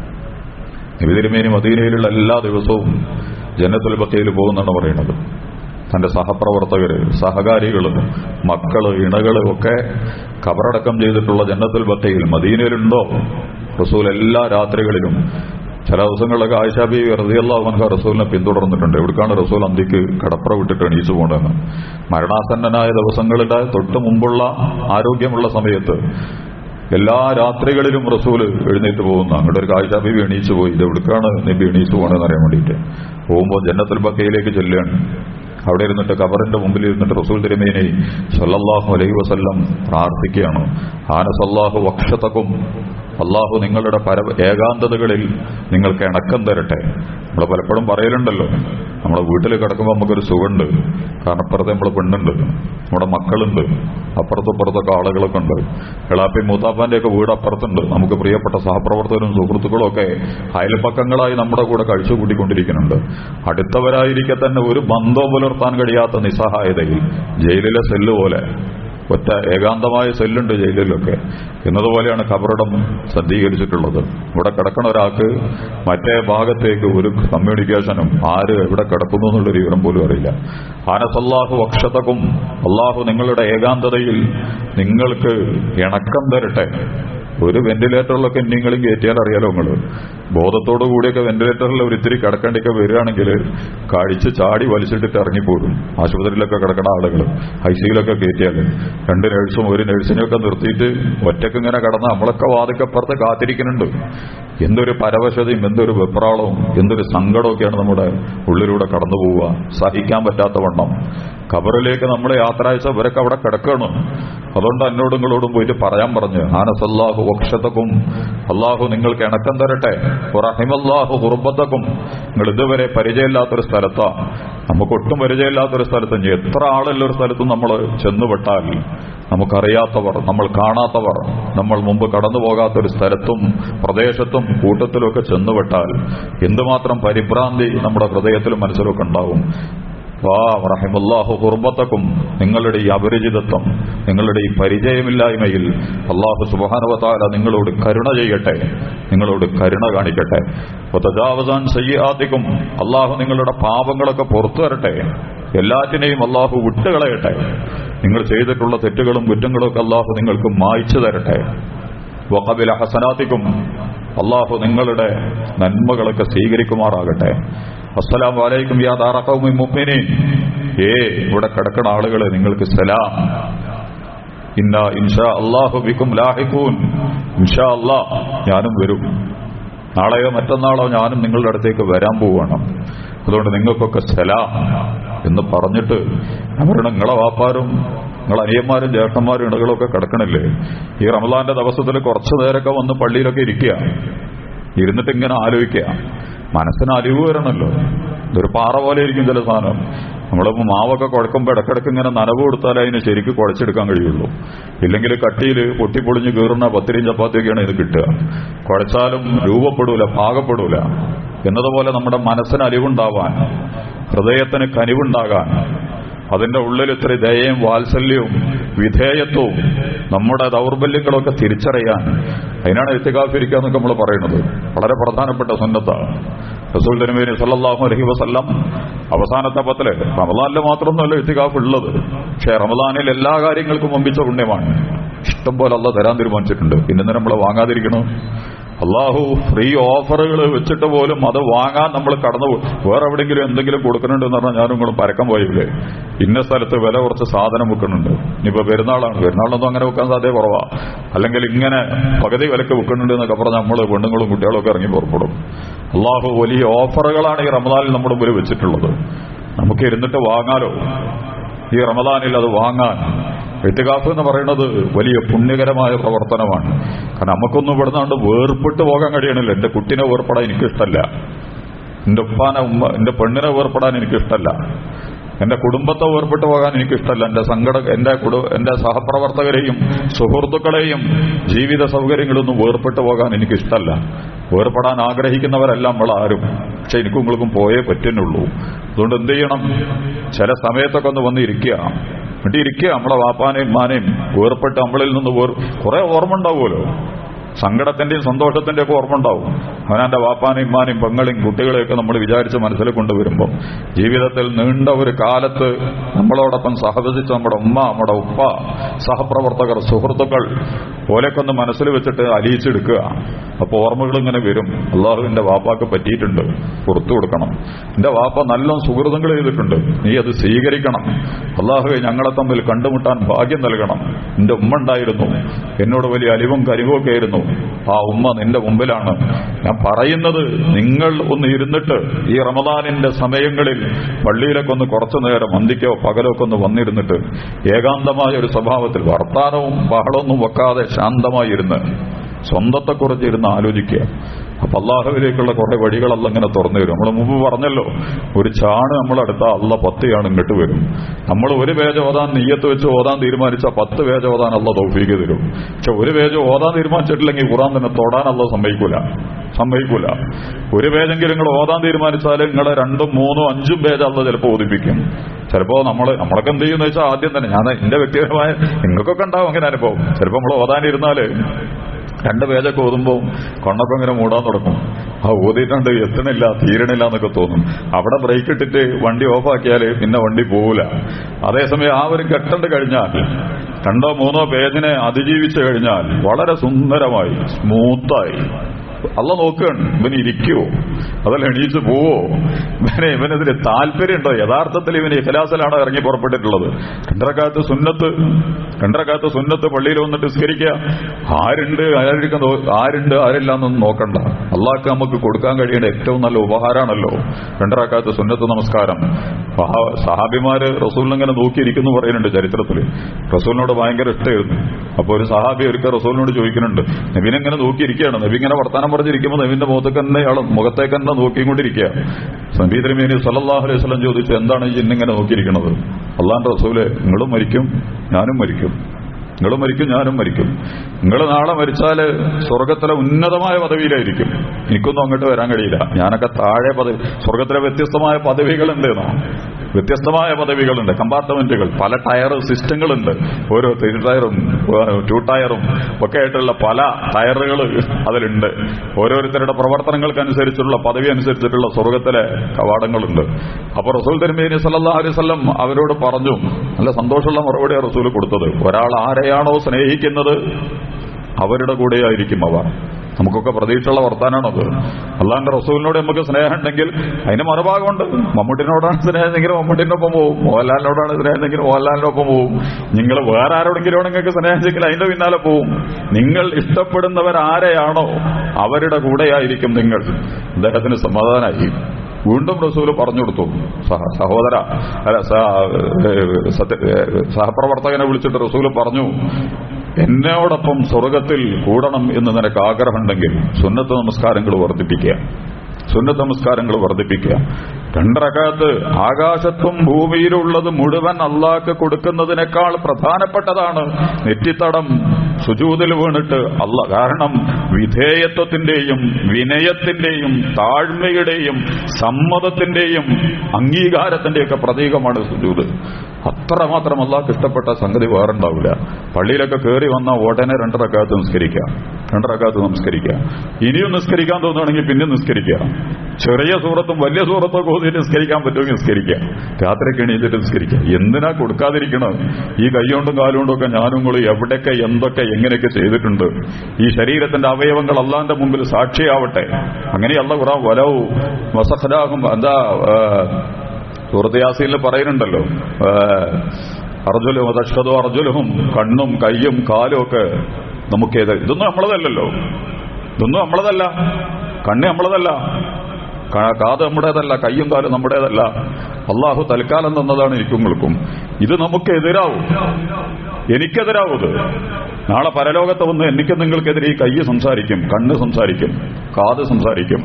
നബി തിരുമേനി മദീനയിലുള്ള എല്ലാ ദിവസവും ജന്നത്തുൽ ബക്കയിൽ പോകുന്നാണ് പറയുന്നത് തന്റെ സഹപ്രവർത്തകര് സഹകാരികള് മക്കള് ഇണകള് ഒക്കെ കബറടക്കം ചെയ്തിട്ടുള്ള ജന്നത്തുൽ ബക്കയിൽ മദീനയിലുണ്ടോ റസൂൽ എല്ലാ രാത്രികളിലും ചില ദിവസങ്ങളിലൊക്കെ ആയിഷാബി റസിയല്ലാഹു റസൂലിനെ പിന്തുടർന്നിട്ടുണ്ട് എവിടേക്കാണ് റസൂൽ അന്തിക്ക് കടപ്പുറ വിട്ടിട്ട് എണീച്ചു പോകേണ്ടതെന്ന് മരണാസന്നനായ ദിവസങ്ങളുടെ തൊട്ട് മുമ്പുള്ള ആരോഗ്യമുള്ള സമയത്ത് എല്ലാ രാത്രികളിലും റസൂല് എഴുന്നേറ്റ് പോകുന്ന അങ്ങോട്ട് ഒരു കാഴ്ച ബീവി എണീച്ചു പോയി ഇത് എവിടേക്കാണ് നബി എണീച്ചു പോകണമെന്ന് അറിയാൻ വേണ്ടിയിട്ട് പോകുമ്പോൾ ജന്നത്തുൽ ബക്കയിലേക്ക് ചെല്ലുകയാണ് അവിടെ ഇരുന്നിട്ട് കബറിന്റെ മുമ്പിൽ ഇരുന്നിട്ട് റസൂൽ തിരുമേനി സല്ലല്ലാഹു അലൈഹി വസല്ലം പ്രാർത്ഥിക്കുകയാണ് ആനസല്ലാഹു വക്ഷതക്കും അള്ളാഹു നിങ്ങളുടെ പര ഏകാന്തതകളിൽ നിങ്ങൾക്ക് ഇണക്കം തരട്ടെ നമ്മൾ പലപ്പോഴും പറയലുണ്ടല്ലോ നമ്മുടെ വീട്ടിൽ കിടക്കുമ്പോൾ നമുക്കൊരു സുഖമുണ്ട് കാരണം അപ്പുറത്തെ നമ്മൾ പെണ്ണുണ്ട് നമ്മുടെ മക്കളുണ്ട് അപ്പുറത്തും ഇപ്പുറത്തൊക്കെ ആളുകളൊക്കെ ഉണ്ട് എളാപ്പി മൂത്താപ്പാന്റെ ഒക്കെ വീട് അപ്പുറത്തുണ്ട് നമുക്ക് പ്രിയപ്പെട്ട സഹപ്രവർത്തകരും സുഹൃത്തുക്കളും ഒക്കെ അയൽപ്പക്കങ്ങളായി നമ്മുടെ കൂടെ കഴിച്ചു കൂട്ടിക്കൊണ്ടിരിക്കുന്നുണ്ട് അടുത്തവരായിരിക്കെ തന്നെ ഒരു ബന്ധവും പുലർത്താൻ കഴിയാത്ത നിസ്സഹായതയിൽ ജയിലിലെ സെല്ല് പോലെ ഒറ്റ ഏകാന്തമായ സെല്ലുണ്ട് ജയിലിലൊക്കെ എന്നതുപോലെയാണ് ഖബറിടം സജ്ജീകരിച്ചിട്ടുള്ളത് ഇവിടെ കിടക്കണ ഒരാൾക്ക് മറ്റേ ഭാഗത്തേക്ക് ഒരു കമ്മ്യൂണിക്കേഷനും ആര് എവിടെ കിടക്കുന്നു എന്നുള്ളൊരു വിവരം പോലും അറിയില്ല ആനസല്ലാഹു അക്ഷതക്കും അള്ളാഹു നിങ്ങളുടെ ഏകാന്തതയിൽ നിങ്ങൾക്ക് ഇണക്കം തരട്ടെ ഒരു വെന്റിലേറ്ററിലൊക്കെ നിങ്ങളും കയറ്റിയാൽ അറിയാലോ നിങ്ങൾ ബോധത്തോടു കൂടിയൊക്കെ വെന്റിലേറ്ററിൽ ഒരു ഇത്തിരി കിടക്കേണ്ടിയൊക്കെ വരികയാണെങ്കിൽ കഴിച്ച് ചാടി വലിച്ചിട്ടിട്ട് ഇറങ്ങിപ്പോരും ആശുപത്രിയിലൊക്കെ കിടക്കുന്ന ആളുകൾ ഐസിയിലൊക്കെ കയറ്റിയാൽ രണ്ട് നഴ്സും ഒരു നഴ്സിനെയൊക്കെ നിർത്തിയിട്ട് ഒറ്റക്ക് ഇങ്ങനെ കിടന്ന് നമ്മളൊക്കെ വാതിക്കപ്പുറത്ത് കാത്തിരിക്കുന്നുണ്ട് എന്തൊരു പരവശതയും എന്തൊരു വെപ്രാളവും എന്തൊരു സങ്കടമൊക്കെയാണ് നമ്മുടെ ഉള്ളിലൂടെ കടന്നു പോവുക സഹിക്കാൻ പറ്റാത്ത വണ്ണം ഖബറിലേക്ക് നമ്മളെ യാത്ര അയച്ച ഇവരൊക്കെ അവിടെ കിടക്കണം അതുകൊണ്ട് എന്നോടും നിങ്ങളോടും പോയിട്ട് പറയാൻ പറഞ്ഞു ആനസല്ലാഹു വക്ഷതക്കും അള്ളാഹു നിങ്ങൾക്ക് ഇണക്കം തരട്ടെ റഹിമല്ലാഹു കുറുബത്തക്കും നിങ്ങൾ ഇതുവരെ പരിചയമില്ലാത്തൊരു സ്ഥലത്താ നമുക്ക് ഒട്ടും പരിചയമില്ലാത്തൊരു സ്ഥലത്ത് ഇനി എത്ര ആളുള്ള ഒരു സ്ഥലത്തും നമ്മൾ ചെന്നുപെട്ടാൽ നമുക്കറിയാത്തവർ നമ്മൾ കാണാത്തവർ നമ്മൾ മുമ്പ് കടന്നു പോകാത്തൊരു സ്ഥലത്തും പ്രദേശത്തും കൂട്ടത്തിലുമൊക്കെ ചെന്നുപെട്ടാൽ എന്തുമാത്രം പരിഭ്രാന്തി നമ്മുടെ ഹൃദയത്തിലും മനസ്സിലൊക്കെ ഉണ്ടാവും വാ റഹിമുല്ലാഹു കുർബത്തക്കും നിങ്ങളുടെ ഈ അപരിചിതത്വം നിങ്ങളുടെ ഈ പരിചയമില്ലായ്മയിൽ അള്ളാഹു സുബാനുവത്താല നിങ്ങളോട് കരുണ ചെയ്യട്ടെ നിങ്ങളോട് കരുണ കാണിക്കട്ടെ തജാവസാൻ സയ്യാത്തിക്കും അള്ളാഹു നിങ്ങളുടെ പാപങ്ങളൊക്കെ പുറത്തു തരട്ടെ എല്ലാറ്റിനെയും അള്ളാഹു വിട്ടുകളയട്ടെ നിങ്ങൾ ചെയ്തിട്ടുള്ള തെറ്റുകളും കുറ്റങ്ങളും ഒക്കെ അള്ളാഹു നിങ്ങൾക്ക് മായ്ച്ചു തരട്ടെ വഖബില ഹസനാത്തിക്കും അള്ളാഹു നിങ്ങളുടെ നന്മകളൊക്കെ സ്വീകരിക്കുമാറാകട്ടെ അസ്സലാം വലൈക്കും യാ താറക്കൗമി മുഅ്മിനീൻ ഏ ഇവിടെ കിടക്കണ ആളുകളെ നിങ്ങൾക്ക് സലാം ഇന്ന ഇൻഷാ അല്ലാഹു ബിക്കും ലാഹിഖൂൻ ഇൻഷാ അല്ലാ ഞാനും വരും നാളെയോ മറ്റന്നാളോ ഞാനും നിങ്ങളുടെ അടുത്തേക്ക് വരാൻ പോവുകയാണ് അതുകൊണ്ട് നിങ്ങൾക്കൊക്കെ സലാം എന്ന് പറഞ്ഞിട്ട് അവരുടെ നിങ്ങളെ വാപ്പാരും നിങ്ങളെ അനിയന്മാരും ജ്യേഷ്ഠന്മാരും ഇണകളൊക്കെ കിടക്കണില്ലേ ഈ റമദാന്റെ ദിവസത്തിൽ കുറച്ചു നേരമൊക്കെ വന്ന് പള്ളിയിലൊക്കെ ഇരിക്കുക ഇരുന്നിട്ട് ഇങ്ങനെ ആലോചിക്കുക മനസ്സിന് അലിവ് വരണമല്ലോ ഇതൊരു പാറ പോലെ ഇരിക്കും ചില സാധനം നമ്മളിപ്പോൾ മാവൊക്കെ കുഴക്കുമ്പോൾ ഇടക്കിടക്ക് ഇങ്ങനെ നനവ് കൊടുത്താലേ അതിന് ശരിക്കും കുഴച്ചെടുക്കാൻ കഴിയുള്ളൂ ഇല്ലെങ്കിൽ കട്ടിയിൽ പൊട്ടിപ്പൊളിഞ്ഞ് കീറുന്ന പത്തിരിയും ചപ്പാത്തിയൊക്കെയാണ് ഇത് കിട്ടുക കുഴച്ചാലും രൂപപ്പെടൂല പാകപ്പെടൂല എന്നതുപോലെ നമ്മുടെ മനസ്സിന് അലിവുണ്ടാവാൻ ഹൃദയത്തിന് കനിവുണ്ടാകാൻ അതിന്റെ ഉള്ളിൽ ഇത്ര ദയയും വാത്സല്യവും വിധേയത്വവും നമ്മുടെ ദൗർബല്യങ്ങളൊക്കെ തിരിച്ചറിയാൻ അതിനാണ് എത്തിക്കാഫിരിക്കുക എന്നൊക്കെ നമ്മൾ പറയുന്നത് വളരെ പ്രധാനപ്പെട്ട സുന്നത്താണ് റസൂൽ തിരുമേനി സല്ലാഹു അലഹി വസല്ലം അവസാനത്തെ പത്തില് റമദാനിൽ മാത്രമൊന്നുമല്ല എത്തിക്കാഫ് ഉള്ളത് പക്ഷേ റമദാനിൽ എല്ലാ കാര്യങ്ങൾക്കും വമ്പിച്ച പുണ്യമാണ് ഇഷ്ടം പോലെ അല്ല തരാൻ തീരുമാനിച്ചിട്ടുണ്ട് പിന്നെ നമ്മൾ വാങ്ങാതിരിക്കണം അള്ളാഹു ഫ്രീ ഓഫറുകൾ വെച്ചിട്ട് പോലും അത് വാങ്ങാൻ നമ്മൾ കടന്നു പോകും വേറെ എവിടെയെങ്കിലും എന്തെങ്കിലും കൊടുക്കുന്നുണ്ടെന്ന് പറഞ്ഞാൽ ഞാനും നിങ്ങളും പരക്കം പോയില്ലേ ഇന്ന സ്ഥലത്ത് വില കുറച്ച് സാധനം വെക്കുന്നുണ്ട് ഇനിയിപ്പോ പെരുന്നാളാണ് പെരുന്നാളൊന്നും അങ്ങനെ വെക്കാൻ സാധ്യത കുറവാ അല്ലെങ്കിൽ ഇങ്ങനെ പകുതി വിലക്ക് വെക്കുന്നുണ്ട് എന്നൊക്കെ പറഞ്ഞാൽ നമ്മൾ പെണ്ണുങ്ങളും കുട്ടികളും ഒക്കെ ഇറങ്ങി പുറപ്പെടും അള്ളാഹു വലിയ ഓഫറുകളാണ് ഈ റമദാനിൽ നമ്മുടെ മുമ്പിൽ വെച്ചിട്ടുള്ളത് നമുക്ക് ഇരുന്നിട്ട് വാങ്ങാലോ ഈ റമദാനിൽ അത് വാങ്ങാൻ എത്തുകാഫ് എന്ന് പറയുന്നത് വലിയ പുണ്യകരമായ പ്രവർത്തനമാണ് കാരണം നമുക്കൊന്നും ഇവിടുന്നാണ്ട് വേർപെട്ട് പോകാൻ കഴിയണില്ല എന്റെ കുട്ടിനെ വേർപ്പെടാൻ എനിക്കിഷ്ടമല്ല എന്റെ ഉപ്പാനെ ഉമ്മ എന്റെ പെണ്ണിനെ വേർപ്പെടാൻ എനിക്കിഷ്ടമല്ല എന്റെ കുടുംബത്തെ വേർപെട്ട് പോകാൻ എനിക്കിഷ്ടമല്ല എന്റെ സങ്കട എന്റെ കുടു എന്റെ സഹപ്രവർത്തകരെയും സുഹൃത്തുക്കളെയും ജീവിത സൗകര്യങ്ങളൊന്നും വേർപെട്ട് പോകാൻ എനിക്കിഷ്ടമല്ല വേർപ്പെടാൻ ആഗ്രഹിക്കുന്നവരല്ല നമ്മൾ ആരും പക്ഷെ എനിക്കും നിങ്ങൾക്കും പോയേ പറ്റുന്നുള്ളൂ അതുകൊണ്ട് എന്ത് ചെയ്യണം ചില സമയത്തൊക്കെ ഒന്ന് വന്ന് ഇരിക്കുക എന്നിട്ട് ഇരിക്കുക നമ്മളെ വാപ്പാനെയും മാനെയും വേർപ്പെട്ട് നമ്മളിൽ നിന്ന് വേർ കുറെ ഓർമ്മ ഉണ്ടാവുമല്ലോ സങ്കടത്തിന്റെയും സന്തോഷത്തിന്റെയും ഒക്കെ ഓർമ്മ ഉണ്ടാവും അവനാന്റെ വാപ്പാനെയും ഇമ്മാനെയും പെങ്ങളെയും കുട്ടികളെയൊക്കെ നമ്മൾ വിചാരിച്ച് മനസ്സിൽ കൊണ്ടുവരുമ്പോൾ ജീവിതത്തിൽ നീണ്ട ഒരു കാലത്ത് നമ്മളോടൊപ്പം സഹവസിച്ച നമ്മുടെ ഉമ്മ നമ്മുടെ ഉപ്പ സഹപ്രവർത്തകർ സുഹൃത്തുക്കൾ ഓലൊക്കെ ഒന്ന് മനസ്സിൽ വെച്ചിട്ട് അലിയിച്ചെടുക്കുക അപ്പൊ ഓർമ്മകൾ ഇങ്ങനെ വരും അള്ളാഹുവിന്റെ വാപ്പാക്ക് പറ്റിയിട്ടുണ്ട് പുറത്തു കൊടുക്കണം എന്റെ വാപ്പ നല്ല സുഹൃത്തുക്കൾ ചെയ്തിട്ടുണ്ട് നീ അത് സ്വീകരിക്കണം അള്ളാഹുവെ ഞങ്ങളെ തമ്മിൽ കണ്ടുമുട്ടാൻ ഭാഗ്യം നൽകണം എന്റെ ഉമ്മ ഉണ്ടായിരുന്നു എന്നോട് വലിയ അലിവും കരിവും ആയിരുന്നു ആ ഉമ്മ നിന്റെ മുമ്പിലാണ് ഞാൻ പറയുന്നത് നിങ്ങൾ ഒന്ന് ഇരുന്നിട്ട് ഈ റമദാനിന്റെ സമയങ്ങളിൽ പള്ളിയിലൊക്കെ ഒന്ന് കുറച്ചു നേരം അന്തിക്കോ പകലോ ഒക്കെ ഒന്ന് വന്നിരുന്നിട്ട് ഏകാന്തമായ ഒരു സ്വഭാവത്തിൽ വർത്താനവും ബഹളമൊന്നും വെക്കാതെ ശാന്തമായി ഇരുന്ന് സ്വന്തത്തെക്കുറിച്ച് ഇരുന്ന് ആലോചിക്കുക അപ്പൊ അള്ളാഹുവിലേക്കുള്ള കുറെ വഴികളല്ല ഇങ്ങനെ തുറന്നു വരും നമ്മൾ മുമ്പ് പറഞ്ഞല്ലോ ഒരു ചാണ് നമ്മളെടുത്ത അള്ള പത്തിയാണ് ഇങ്ങോട്ട് വരും നമ്മൾ ഒരു പേജ് ഓതാൻ നെയ്യത്ത് വെച്ച് ഓതാൻ തീരുമാനിച്ച പത്ത് പേജ് ഓതാൻ അള്ള തൗഫീക്ക് തരും പക്ഷെ ഒരു പേജ് ഓതാൻ തീരുമാനിച്ചിട്ടില്ലെങ്കിൽ ഖുറാൻ തന്നെ തൊടാൻ അള്ള സമ്മതിക്കൂല സമ്മതിക്കൂല ഒരു പേജെങ്കിലും നിങ്ങൾ ഓതാൻ തീരുമാനിച്ചാൽ നിങ്ങളെ രണ്ടും മൂന്നും അഞ്ചും പേജ് അള്ള ചിലപ്പോൾ ഓതിപ്പിക്കും ചിലപ്പോ നമ്മൾ നമ്മളൊക്കെ എന്ത് ചെയ്യുന്ന വെച്ചാൽ ആദ്യം തന്നെ ഞാൻ എന്റെ വ്യക്തിപരമായ നിങ്ങൾക്കൊക്കെ ഉണ്ടാവും അങ്ങനെ അനുഭവം ചിലപ്പോൾ നമ്മൾ ഓതാനിരുന്നാല് രണ്ട് പേജൊക്കെ ഓതുമ്പോൾ കണ്ണൊക്കെ ഇങ്ങനെ മൂടാൻ തുടങ്ങും ആ ഊതിയിട്ടുണ്ട് എത്തണില്ല തീരണില്ല എന്നൊക്കെ തോന്നും അവിടെ ബ്രേക്ക് ഇട്ടിട്ട് വണ്ടി ഓഫാക്കിയാൽ പിന്നെ വണ്ടി പോവില്ല അതേസമയം ആ ഒരു ഘട്ടണ്ട് കഴിഞ്ഞാൽ രണ്ടോ മൂന്നോ പേജിനെ അതിജീവിച്ചു കഴിഞ്ഞാൽ വളരെ സുന്ദരമായി സ്മൂത്തായി അല്ല നോക്കുകയാണ് ഇവന് ഇരിക്കുവോ അതല്ല എണീച്ച് പോവോ ഇവനെ ഇവനതിന് താല്പര്യമുണ്ടോ യഥാർത്ഥത്തിൽ ഇവന് ഇഖലാസിലാണ് ഇറങ്ങി പുറപ്പെട്ടിട്ടുള്ളത് രണ്ടരക്കാലത്ത് സുന്നത്ത് രണ്ടരക്കാലത്ത് സുന്നത്ത് പള്ളിയിൽ വന്നിട്ട് നിസ്കരിക്കുക ആരുണ്ട് ആരിക്കാൻ ആരുണ്ട് ആരില്ല എന്നൊന്നും നോക്കണ്ട അള്ളാഹ്ക്ക് നമുക്ക് കൊടുക്കാൻ കഴിയേണ്ട ഏറ്റവും നല്ല ഉപഹാരമാണല്ലോ രണ്ടരക്കാലത്ത് സുന്നത്ത് നമസ്കാരം സഹാ- സഹാബിമാര് റസൂലിനെ നോക്കിയിരിക്കുന്നു പറയുന്നുണ്ട് ചരിത്രത്തിൽ റസൂലിനോട് ഭയങ്കര ഇഷ്ടമായിരുന്നു അപ്പൊ ഒരു സഹാബി ഒരിക്കൽ റസൂലിനോട് ചോദിക്കുന്നുണ്ട് നബിനെങ്ങനെ നോക്കിയിരിക്കുകയാണ് നബി ഇങ്ങനെ വർത്താനം പറഞ്ഞിരിക്കുമ്പോൾ നബിന്റെ മുഖത്തേക്ക് തന്നെ ഇയാൾ മുഖത്തേക്ക് തന്നെ നോക്കിക്കൊണ്ടിരിക്കുക നബി തിരുമേനി സല്ലല്ലാഹു അലൈഹി വസല്ലം ചോദിച്ചു എന്താണ് ഈ ഇന്നിങ്ങനെ നോക്കിയിരിക്കുന്നത് അള്ളാന്റെ റസൂലെ നിങ്ങളും മരിക്കും ഞാനും മരിക്കും നിങ്ങൾ മരിക്കും ഞാനും മരിക്കും നിങ്ങൾ നാളെ മരിച്ചാല് സ്വർഗത്തിലെ ഉന്നതമായ പദവിയിലായിരിക്കും എനിക്കൊന്നും അങ്ങോട്ട് വരാൻ കഴിയില്ല ഞാനൊക്കെ താഴെ പദവി സ്വർഗത്തിലെ വ്യത്യസ്തമായ പദവികളുണ്ട് എന്നോ വ്യത്യസ്തമായ പദവികളുണ്ട് കമ്പാർട്ട്മെന്റുകൾ പല ടയർ സിസ്റ്റങ്ങളുണ്ട് ഓരോ ത്രീ ടയറും ടു ടയറും ഒക്കെ ആയിട്ടുള്ള പല ടയറുകൾ അതിലുണ്ട് ഓരോരുത്തരുടെ പ്രവർത്തനങ്ങൾക്കനുസരിച്ചുള്ള പദവി അനുസരിച്ചിട്ടുള്ള സ്വർഗത്തിലെ കവാടങ്ങളുണ്ട് അപ്പൊ റസൂൽ തിരുമേനി സല്ലല്ലാഹു അലൈഹി വസല്ലം അവരോട് പറഞ്ഞു നല്ല സന്തോഷമുള്ള മറുപടിയാണ് റസൂൽ കൊടുത്തത് ഒരാൾ ആരെയാണോ സ്നേഹിക്കുന്നത് അവരുടെ കൂടെയായിരിക്കും അവർ നമുക്കൊക്കെ പ്രതീക്ഷയുള്ള വർത്താനാണത് അള്ളാന്റെ റസൂലിനോട് നമുക്ക് സ്നേഹം ഉണ്ടെങ്കിൽ അതിന് മറുഭാഗമുണ്ട് മമ്മൂട്ടിനോടാണ് സ്നേഹമെങ്കിൽ മമ്മൂട്ടിനൊപ്പം പോവും മോഹൻലാലിനോടാണ് സ്നേഹമെങ്കിൽ മോഹൻലാലിനൊപ്പം പോവും നിങ്ങൾ വേറെ ആരോടെങ്കിലും നിങ്ങൾക്ക് സ്നേഹം ചെയ്യെങ്കിൽ അതിന്റെ പിന്നാലെ പോവും നിങ്ങൾ ഇഷ്ടപ്പെടുന്നവരാരെയാണോ അവരുടെ കൂടെയായിരിക്കും നിങ്ങൾ അദ്ദേഹത്തിന് സമാധാനമായി വീണ്ടും റസൂല് പറഞ്ഞു കൊടുത്തു സഹ- സഹോദര അല്ല സ- ഏ, സത്യ- ഏ, സഹപ്രവർത്തകനെ വിളിച്ചിട്ട് റസൂല് പറഞ്ഞു എന്നോടൊപ്പം സ്വർഗത്തിൽ കൂടണം എന്ന് നിനക്ക് ആഗ്രഹമുണ്ടെങ്കിൽ സുന്നത്ത് നമസ്കാരങ്ങൾ വർദ്ധിപ്പിക്കുക സുന്നത്ത് നമസ്കാരങ്ങൾ വർദ്ധിപ്പിക്കുക രണ്ടറക്കാത്ത് ആകാശത്തും ഭൂമിയിലുള്ളത് മുഴുവൻ അള്ളാഹ്ക്ക് കൊടുക്കുന്നതിനേക്കാൾ പ്രധാനപ്പെട്ടതാണ് നെറ്റിത്തടം സുജൂതിൽ വീണിട്ട് അല്ല കാരണം വിധേയത്വത്തിന്റെയും വിനയത്തിന്റെയും താഴ്മയുടെയും സമ്മതത്തിന്റെയും അംഗീകാരത്തിന്റെയൊക്കെ പ്രതീകമാണ് സുജൂത് അത്രമാത്രം അള്ളാഹ്ക്ക് ഇഷ്ടപ്പെട്ട സംഗതി വേറെ ഉണ്ടാവില്ല പള്ളിയിലൊക്കെ കയറി വന്ന ഉടനെ രണ്ടറക്കാത്ത് നിസ്കരിക്കാം രണ്ടറക്കാത്ത് നമസ്കരിക്കുക ഇനിയും നിസ്കരിക്കാൻ തോന്നുകയാണെങ്കിൽ പിന്നെ നിസ്കരിക്കുക ചെറിയ സൂറത്തും വലിയ സൂറത്തും ഒക്കെ ഓതിയിട്ട് നിസ്കരിക്കാൻ പറ്റുമെങ്കിൽ നിസ്കരിക്കുക രാത്രിയൊക്കെ എണീറ്റിട്ട് നിസ്കരിക്കുക എന്തിനാ കൊടുക്കാതിരിക്കണം ഈ കൈകൊണ്ടും കാലുകൊണ്ടും ഒക്കെ ഞാനും കൂടി എവിടെയൊക്കെ എന്തൊക്കെ എങ്ങനെയൊക്കെ ചെയ്തിട്ടുണ്ട് ഈ ശരീരത്തിന്റെ അവയവങ്ങൾ അള്ളാന്റെ മുമ്പിൽ സാക്ഷിയാവട്ടെ അങ്ങനെയല്ല ഖുറാൻ വലവും വസഖലാകും എന്താ ആ, സൂറത്ത് യാസീനിൽ പറയുന്നുണ്ടല്ലോ അർജുലും അതക്ഷതോ അർജുലും കണ്ണും കയ്യും കാലും ഒക്കെ നമുക്കേത് ഇതൊന്നും നമ്മളതല്ലല്ലോ ഇതൊന്നും നമ്മളതല്ല കണ്ണ് നമ്മളതല്ല ക- കാത് നമ്മുടേതല്ല കയ്യും കാലും നമ്മുടേതല്ല അള്ളാഹു തൽക്കാലം തന്നതാണ് എനിക്കും നിങ്ങൾക്കും ഇത് നമുക്ക് എതിരാവും എനിക്കെതിരാവും ഇത് നാളെ പരലോകത്ത് വന്ന് എനിക്ക് നിങ്ങൾക്കെതിരെ ഈ കൈ സംസാരിക്കും കണ്ണ് സംസാരിക്കും കാത് സംസാരിക്കും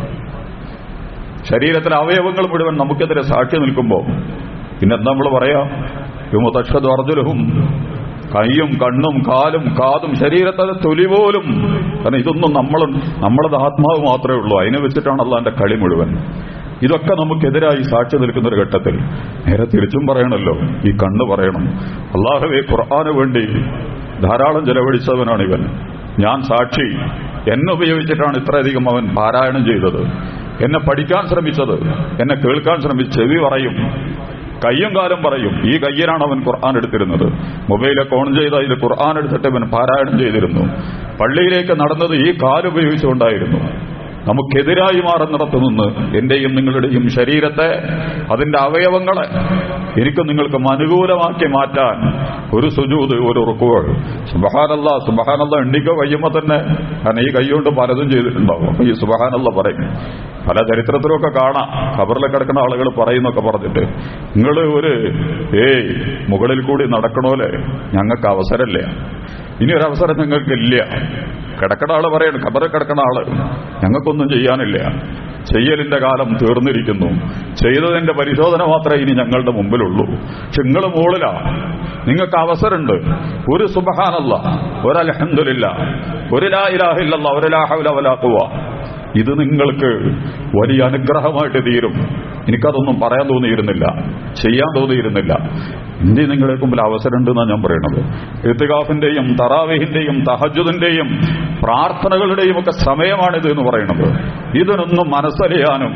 ശരീരത്തിലെ അവയവങ്ങൾ മുഴുവൻ നമുക്കെതിരെ സാക്ഷി നിൽക്കുമ്പോൾ പിന്നെന്താ നമ്മൾ പറയാ യുമതക്ഷത് അർജുലഹും കൈയും കണ്ണും കാലും കാതും ശരീരത്തിലെ തൊലി പോലും കാരണം ഇതൊന്നും നമ്മളും നമ്മളത് ആത്മാവ് മാത്രമേ ഉള്ളൂ അതിനെ വെച്ചിട്ടാണ് അള്ളാന്റെ കളി മുഴുവൻ ഇതൊക്കെ നമുക്കെതിരായി സാക്ഷി നിൽക്കുന്ന ഒരു ഘട്ടത്തിൽ നേരെ തിരിച്ചും പറയണല്ലോ ഈ കണ്ണ് പറയണം അള്ളാഹുവെ ഖുർആാന് വേണ്ടി ധാരാളം ചെലവഴിച്ചവനാണ് ഇവൻ ഞാൻ സാക്ഷി എന്നെ ഉപയോഗിച്ചിട്ടാണ് ഇത്രയധികം അവൻ പാരായണം ചെയ്തത് എന്നെ പഠിക്കാൻ ശ്രമിച്ചത് എന്നെ കേൾക്കാൻ ശ്രമിച്ച് ചെവി പറയും കയ്യും കാലം പറയും ഈ കയ്യിലാണ് അവൻ ഖുർആൻ എടുത്തിരുന്നത് മൊബൈലൊക്കെ ഓൺ ചെയ്ത് അതിൽ ഖുർആൻ എടുത്തിട്ട് അവൻ പാരായണം ചെയ്തിരുന്നു പള്ളിയിലേക്ക് നടന്നത് ഈ കാലുപയോഗിച്ചുകൊണ്ടായിരുന്നു നമുക്കെതിരായി മാറുന്നിടത്ത് നിന്ന് എന്റെയും നിങ്ങളുടെയും ശരീരത്തെ അതിന്റെ അവയവങ്ങളെ എനിക്കും നിങ്ങൾക്കും അനുകൂലമാക്കി മാറ്റാൻ ഒരു സുജൂത് ഒരു ഉറുക്കുകൾ സുബഹാനല്ല സുബഹാനല്ല എണ്ണിക്കോ കഴിയുമ്പോൾ തന്നെ കാരണം ഈ കൈകൊണ്ട് പലതും ചെയ്തിട്ടുണ്ടാവും അപ്പൊ ഈ സുബഹാനല്ല പറയും പല ചരിത്രത്തിലൊക്കെ കാണാം ഖബറിൽ കിടക്കുന്ന ആളുകൾ പറയുന്നൊക്കെ പറഞ്ഞിട്ട് നിങ്ങൾ ഒരു ഏയ് മുകളിൽ കൂടി നടക്കണോലെ ഞങ്ങൾക്ക് അവസരമില്ല ഇനി ഒരു അവസരം നിങ്ങൾക്കില്ല കിടക്കണ ആള് പറയണം ഖബറിൽ കിടക്കണ ആള് ഞങ്ങൾക്കൊന്നും ചെയ്യാനില്ല ചെയ്യലിന്റെ കാലം തീർന്നിരിക്കുന്നു ചെയ്തതിന്റെ പരിശോധന മാത്രമേ ഇനി ഞങ്ങളുടെ മുമ്പിലുള്ളൂ പക്ഷെ നിങ്ങൾ മുകളിലാ നിങ്ങൾക്ക് അവസരമുണ്ട് ഒരു സുബഹാനല്ല ഒരലഹന്ദില്ല ഒരു ലാ ഇലാഹില്ല ഒരു ലാഹുല വലാക്കുവ ഇത് നിങ്ങൾക്ക് വലിയ അനുഗ്രഹമായിട്ട് തീരും എനിക്കതൊന്നും പറയാൻ തോന്നിയിരുന്നില്ല ചെയ്യാൻ തോന്നിയിരുന്നില്ല ഇന്ത്യ നിങ്ങളുടെ മുമ്പിൽ അവസരമുണ്ടെന്നാണ് ഞാൻ പറയുന്നത് ഇത്തികാഫിന്റെയും തറാവിഹിന്റെയും തഹജുദിന്റെയും പ്രാർത്ഥനകളുടെയും ഒക്കെ സമയമാണിത് എന്ന് പറയുന്നത് ഇതിനൊന്നും മനസ്സറിയാനും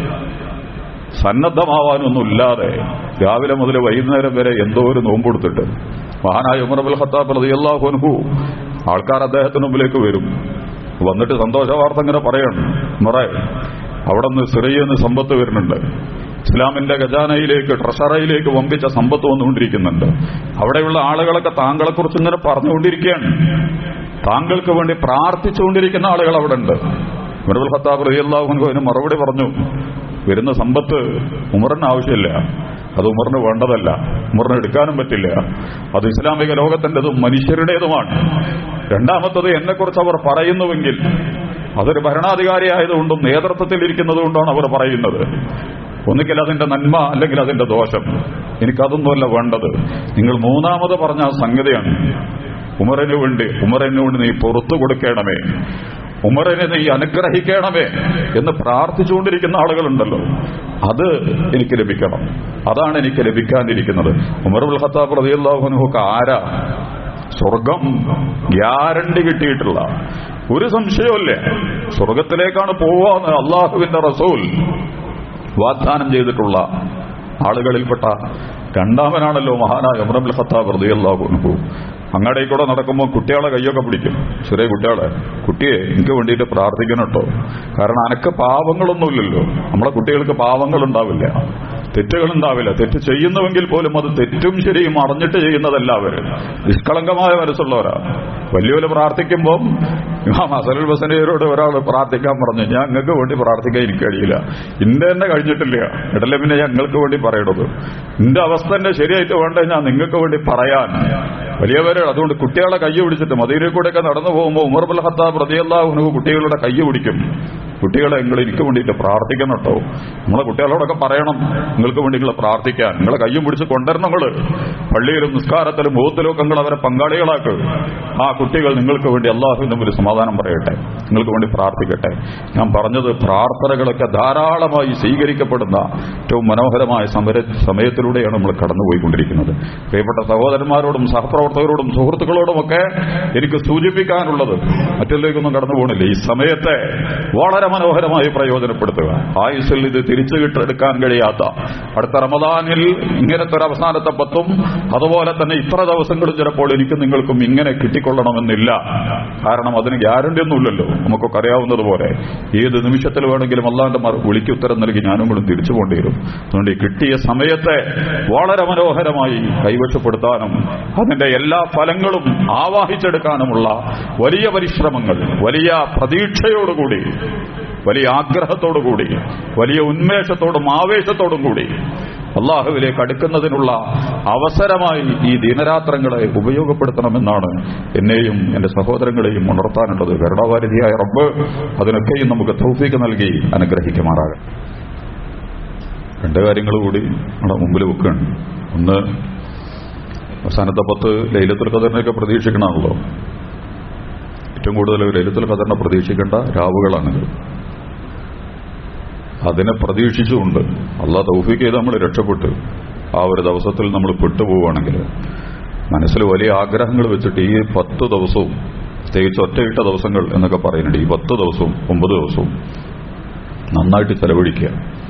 സന്നദ്ധമാവാനൊന്നും ഇല്ലാതെ രാവിലെ മുതൽ വൈകുന്നേരം വരെ എന്തോ ഒരു നോമ്പെടുത്തിട്ട് മഹാനായ ഉമർബുൽ ഖത്താബ് റളിയല്ലാഹു അൻഹു ആൾക്കാർ അദ്ദേഹത്തിന് മുമ്പിലേക്ക് വരും വന്നിട്ട് സന്തോഷ വാർത്ത ഇങ്ങനെ പറയണം മുറേ അവിടെ നിന്ന് സിറിയെന്ന് സമ്പത്ത് വരുന്നുണ്ട് ഇസ്ലാമിന്റെ ഖജാനയിലേക്ക് ട്രഷറയിലേക്ക് വമ്പിച്ച സമ്പത്ത് വന്നുകൊണ്ടിരിക്കുന്നുണ്ട് അവിടെയുള്ള ആളുകളൊക്കെ താങ്കളെക്കുറിച്ച് ഇങ്ങനെ പറഞ്ഞുകൊണ്ടിരിക്കുകയാണ് താങ്കൾക്ക് വേണ്ടി പ്രാർത്ഥിച്ചുകൊണ്ടിരിക്കുന്ന ആളുകൾ അവിടെ ഉണ്ട് ഉമറുൽ ഖത്താബ് റളിയല്ലാഹു അതിന് മറുപടി പറഞ്ഞു വരുന്ന സമ്പത്ത് ഉമറിന് ആവശ്യമില്ല അത് ഉമറിന് വേണ്ടതല്ല ഉമറിന് എടുക്കാനും പറ്റില്ല അത് ഇസ്ലാമിക ലോകത്തിൻ്റെതും മനുഷ്യരുടേതുമാണ് രണ്ടാമത്തത് എന്നെക്കുറിച്ച് അവർ പറയുന്നുവെങ്കിൽ അതൊരു ഭരണാധികാരിയായതുകൊണ്ടും നേതൃത്വത്തിൽ ഇരിക്കുന്നതുകൊണ്ടാണ് അവർ പറയുന്നത് ഒന്നുകിൽ അതിന്റെ നന്മ അല്ലെങ്കിൽ അതിന്റെ ദോഷം എനിക്കതൊന്നുമല്ല വേണ്ടത് നിങ്ങൾ മൂന്നാമത് പറഞ്ഞ ആ സംഗതിയാണ് ഉമറിന് വേണ്ടി ഉമറിന് വേണ്ടി നീ പുറത്തു കൊടുക്കണമേ ഉമറിനെ നീ അനുഗ്രഹിക്കണമേ എന്ന് പ്രാർത്ഥിച്ചുകൊണ്ടിരിക്കുന്ന ആളുകളുണ്ടല്ലോ അത് എനിക്ക് ലഭിക്കണം അതാണ് എനിക്ക് ലഭിക്കാനിരിക്കുന്നത് ഉമർ ഉൽ ഖത്താബ് റതിയല്ലാഹുനൊക്കെ ആരാ സ്വർഗം ഗ്യാരണ്ടി കിട്ടിയിട്ടുള്ള ഒരു സംശയവുമില്ല സ്വർഗത്തിലേക്കാണ് പോവാന്ന് അള്ളാഹുവിന്റെ റസൂൽ വാഗ്ദാനം ചെയ്തിട്ടുള്ള ആളുകളിൽപ്പെട്ട രണ്ടാമനാണല്ലോ മഹാനായ ഉമറബുൽ ഖത്താബ് റളിയല്ലാഹു അൻഹു അങ്ങടെ കൂടെ നടക്കുമ്പോൾ കുട്ടികളെ കൈയൊക്കെ പിടിക്കും ചെറിയ കുട്ടികളെ കുട്ടിയെ എനിക്ക് വേണ്ടിയിട്ട് പ്രാർത്ഥിക്കണം കേട്ടോ കാരണം അനക്ക് പാവങ്ങളൊന്നുമില്ലല്ലോ നമ്മളെ കുട്ടികൾക്ക് പാവങ്ങൾ ഉണ്ടാവില്ല തെറ്റുകൾ ഉണ്ടാവില്ല തെറ്റ് ചെയ്യുന്നുവെങ്കിൽ പോലും അത് തെറ്റും ശരിയും അറിഞ്ഞിട്ട് ചെയ്യുന്നതല്ല അവര് നിഷ്കളങ്കമായ മനസ്സുള്ളവരാ വലിയവര് പ്രാർത്ഥിക്കുമ്പോൾ ഇമാം അസലുൽ ബസനീരോട് ഒരാൾ പ്രാർത്ഥിക്കാൻ പറഞ്ഞു ഞാൻ നിങ്ങൾക്ക് വേണ്ടി പ്രാർത്ഥിക്കാൻ എനിക്ക് കഴിയില്ല ഇന്റെ തന്നെ കഴിഞ്ഞിട്ടില്ല ഇടലെ പിന്നെ ഞങ്ങൾക്ക് വേണ്ടി പറയണത് എന്റെ അവസ്ഥ തന്നെ ശരിയായിട്ട് വേണ്ടേ ഞാൻ നിങ്ങൾക്ക് വേണ്ടി പറയാൻ വലിയവരെ അതുകൊണ്ട് കുട്ടികളെ കൈ പിടിച്ചിട്ട് മദീനയിൽ കൂടെയൊക്കെ നടന്നു പോകുമ്പോൾ ഉമർ ബുൽ ഖത്താബ് റതിയല്ലാഹുനു കുട്ടികളുടെ കൈ പിടിക്കും കുട്ടികളെ നിങ്ങൾ എനിക്ക് വേണ്ടിയിട്ട് പ്രാർത്ഥിക്കണം കേട്ടോ നമ്മളെ കുട്ടികളോടൊക്കെ പറയണം നിങ്ങൾക്ക് വേണ്ടി നിങ്ങൾ പ്രാർത്ഥിക്കാൻ നിങ്ങളെ കയ്യും പിടിച്ച് കൊണ്ടുവരണം നിങ്ങൾ പള്ളിയിലും നിസ്കാരത്തിലും ബോധത്തിലും ഒക്കെ നിങ്ങൾ അവരെ പങ്കാളികളാക്കുക ആ കുട്ടികൾ നിങ്ങൾക്ക് വേണ്ടി അള്ളാഹുവിന്റെ മുമ്പിൽ സമാധാനം പറയട്ടെ നിങ്ങൾക്ക് വേണ്ടി പ്രാർത്ഥിക്കട്ടെ ഞാൻ പറഞ്ഞത് പ്രാർത്ഥനകളൊക്കെ ധാരാളമായി സ്വീകരിക്കപ്പെടുന്ന ഏറ്റവും മനോഹരമായ സമര സമയത്തിലൂടെയാണ് നമ്മൾ കടന്നുപോയിക്കൊണ്ടിരിക്കുന്നത് പ്രിയപ്പെട്ട സഹോദരന്മാരോടും സഹപ്രവർത്തകരോടും സുഹൃത്തുക്കളോടുമൊക്കെ എനിക്ക് സൂചിപ്പിക്കാനുള്ളത് മറ്റിലേക്കൊന്നും കടന്നു പോകണില്ല ഈ സമയത്തെ വളരെ മനോഹരമായി പ്രയോജനപ്പെടുത്തുക ആയുസ്സിൽ ഇത് തിരിച്ചു കിട്ടെടുക്കാൻ കഴിയാത്ത അടുത്ത റമദാനിൽ ഇങ്ങനത്തെ ഒരു അവസാനത്തെ പത്തും അതുപോലെ തന്നെ ഇത്ര ദിവസങ്ങളും ചിലപ്പോൾ എനിക്ക് നിങ്ങൾക്കും ഇങ്ങനെ കിട്ടിക്കൊള്ളണമെന്നില്ല കാരണം അതിന് ഗ്യാരണ്ടി ഒന്നുമില്ലല്ലോ നമുക്കൊക്കെ അറിയാവുന്നതുപോലെ ഏത് നിമിഷത്തിൽ വേണമെങ്കിലും അള്ളാന്റെ വിളിക്ക് ഉത്തരം നൽകി ഞാനും കൂടെ തിരിച്ചു പോകേണ്ടി വരും അതുകൊണ്ട് ഈ കിട്ടിയ സമയത്തെ വളരെ മനോഹരമായി കൈവശപ്പെടുത്താനും അതിന്റെ എല്ലാ ഫലങ്ങളും ആവാഹിച്ചെടുക്കാനുമുള്ള വലിയ പരിശ്രമങ്ങൾ വലിയ പ്രതീക്ഷയോടുകൂടി വലിയ ആഗ്രഹത്തോടുകൂടി വലിയ ഉന്മേഷത്തോടും ആവേശത്തോടും കൂടി അള്ളാഹുവിലേക്ക് അടുക്കുന്നതിനുള്ള അവസരമായി ഈ ദിനരാത്രങ്ങളെ ഉപയോഗപ്പെടുത്തണമെന്നാണ് എന്നെയും എന്റെ സഹോദരങ്ങളെയും ഉണർത്താനുള്ളത് കരുണാവാരിധിയായ റബ്ബ് അതിനൊക്കെയും നമുക്ക് തൗഫീക്ക് നൽകി അനുഗ്രഹിക്കുമാറാകട്ടെ രണ്ട് കാര്യങ്ങൾ കൂടി നമ്മുടെ മുമ്പിൽ വെക്കുകയാണ് ഒന്ന് അവസാനത്തെ പത്ത് ലൈലത്തുൽ ഖദറിനെയൊക്കെ പ്രതീക്ഷിക്കണമല്ലോ ഏറ്റവും കൂടുതൽ ലൈലത്തുൽ ഖദറിനെ പ്രതീക്ഷിക്കേണ്ട രാവുകളാണിത് അതിനെ പ്രതീക്ഷിച്ചുകൊണ്ട് അള്ളാഹ് തൗഫീക്ക് ചെയ്ത് നമ്മൾ രക്ഷപ്പെട്ട് ആ ഒരു ദിവസത്തിൽ നമ്മൾ പെട്ടുപോവുകയാണെങ്കിൽ മനസ്സിൽ വലിയ ആഗ്രഹങ്ങൾ വെച്ചിട്ട് ഈ പത്ത് ദിവസവും പ്രത്യേകിച്ച് ഒറ്റയിട്ട ദിവസങ്ങൾ എന്നൊക്കെ പറയുന്നുണ്ട് ഈ പത്ത് ദിവസവും ഒമ്പത് ദിവസവും നന്നായിട്ട് ചെലവഴിക്കുക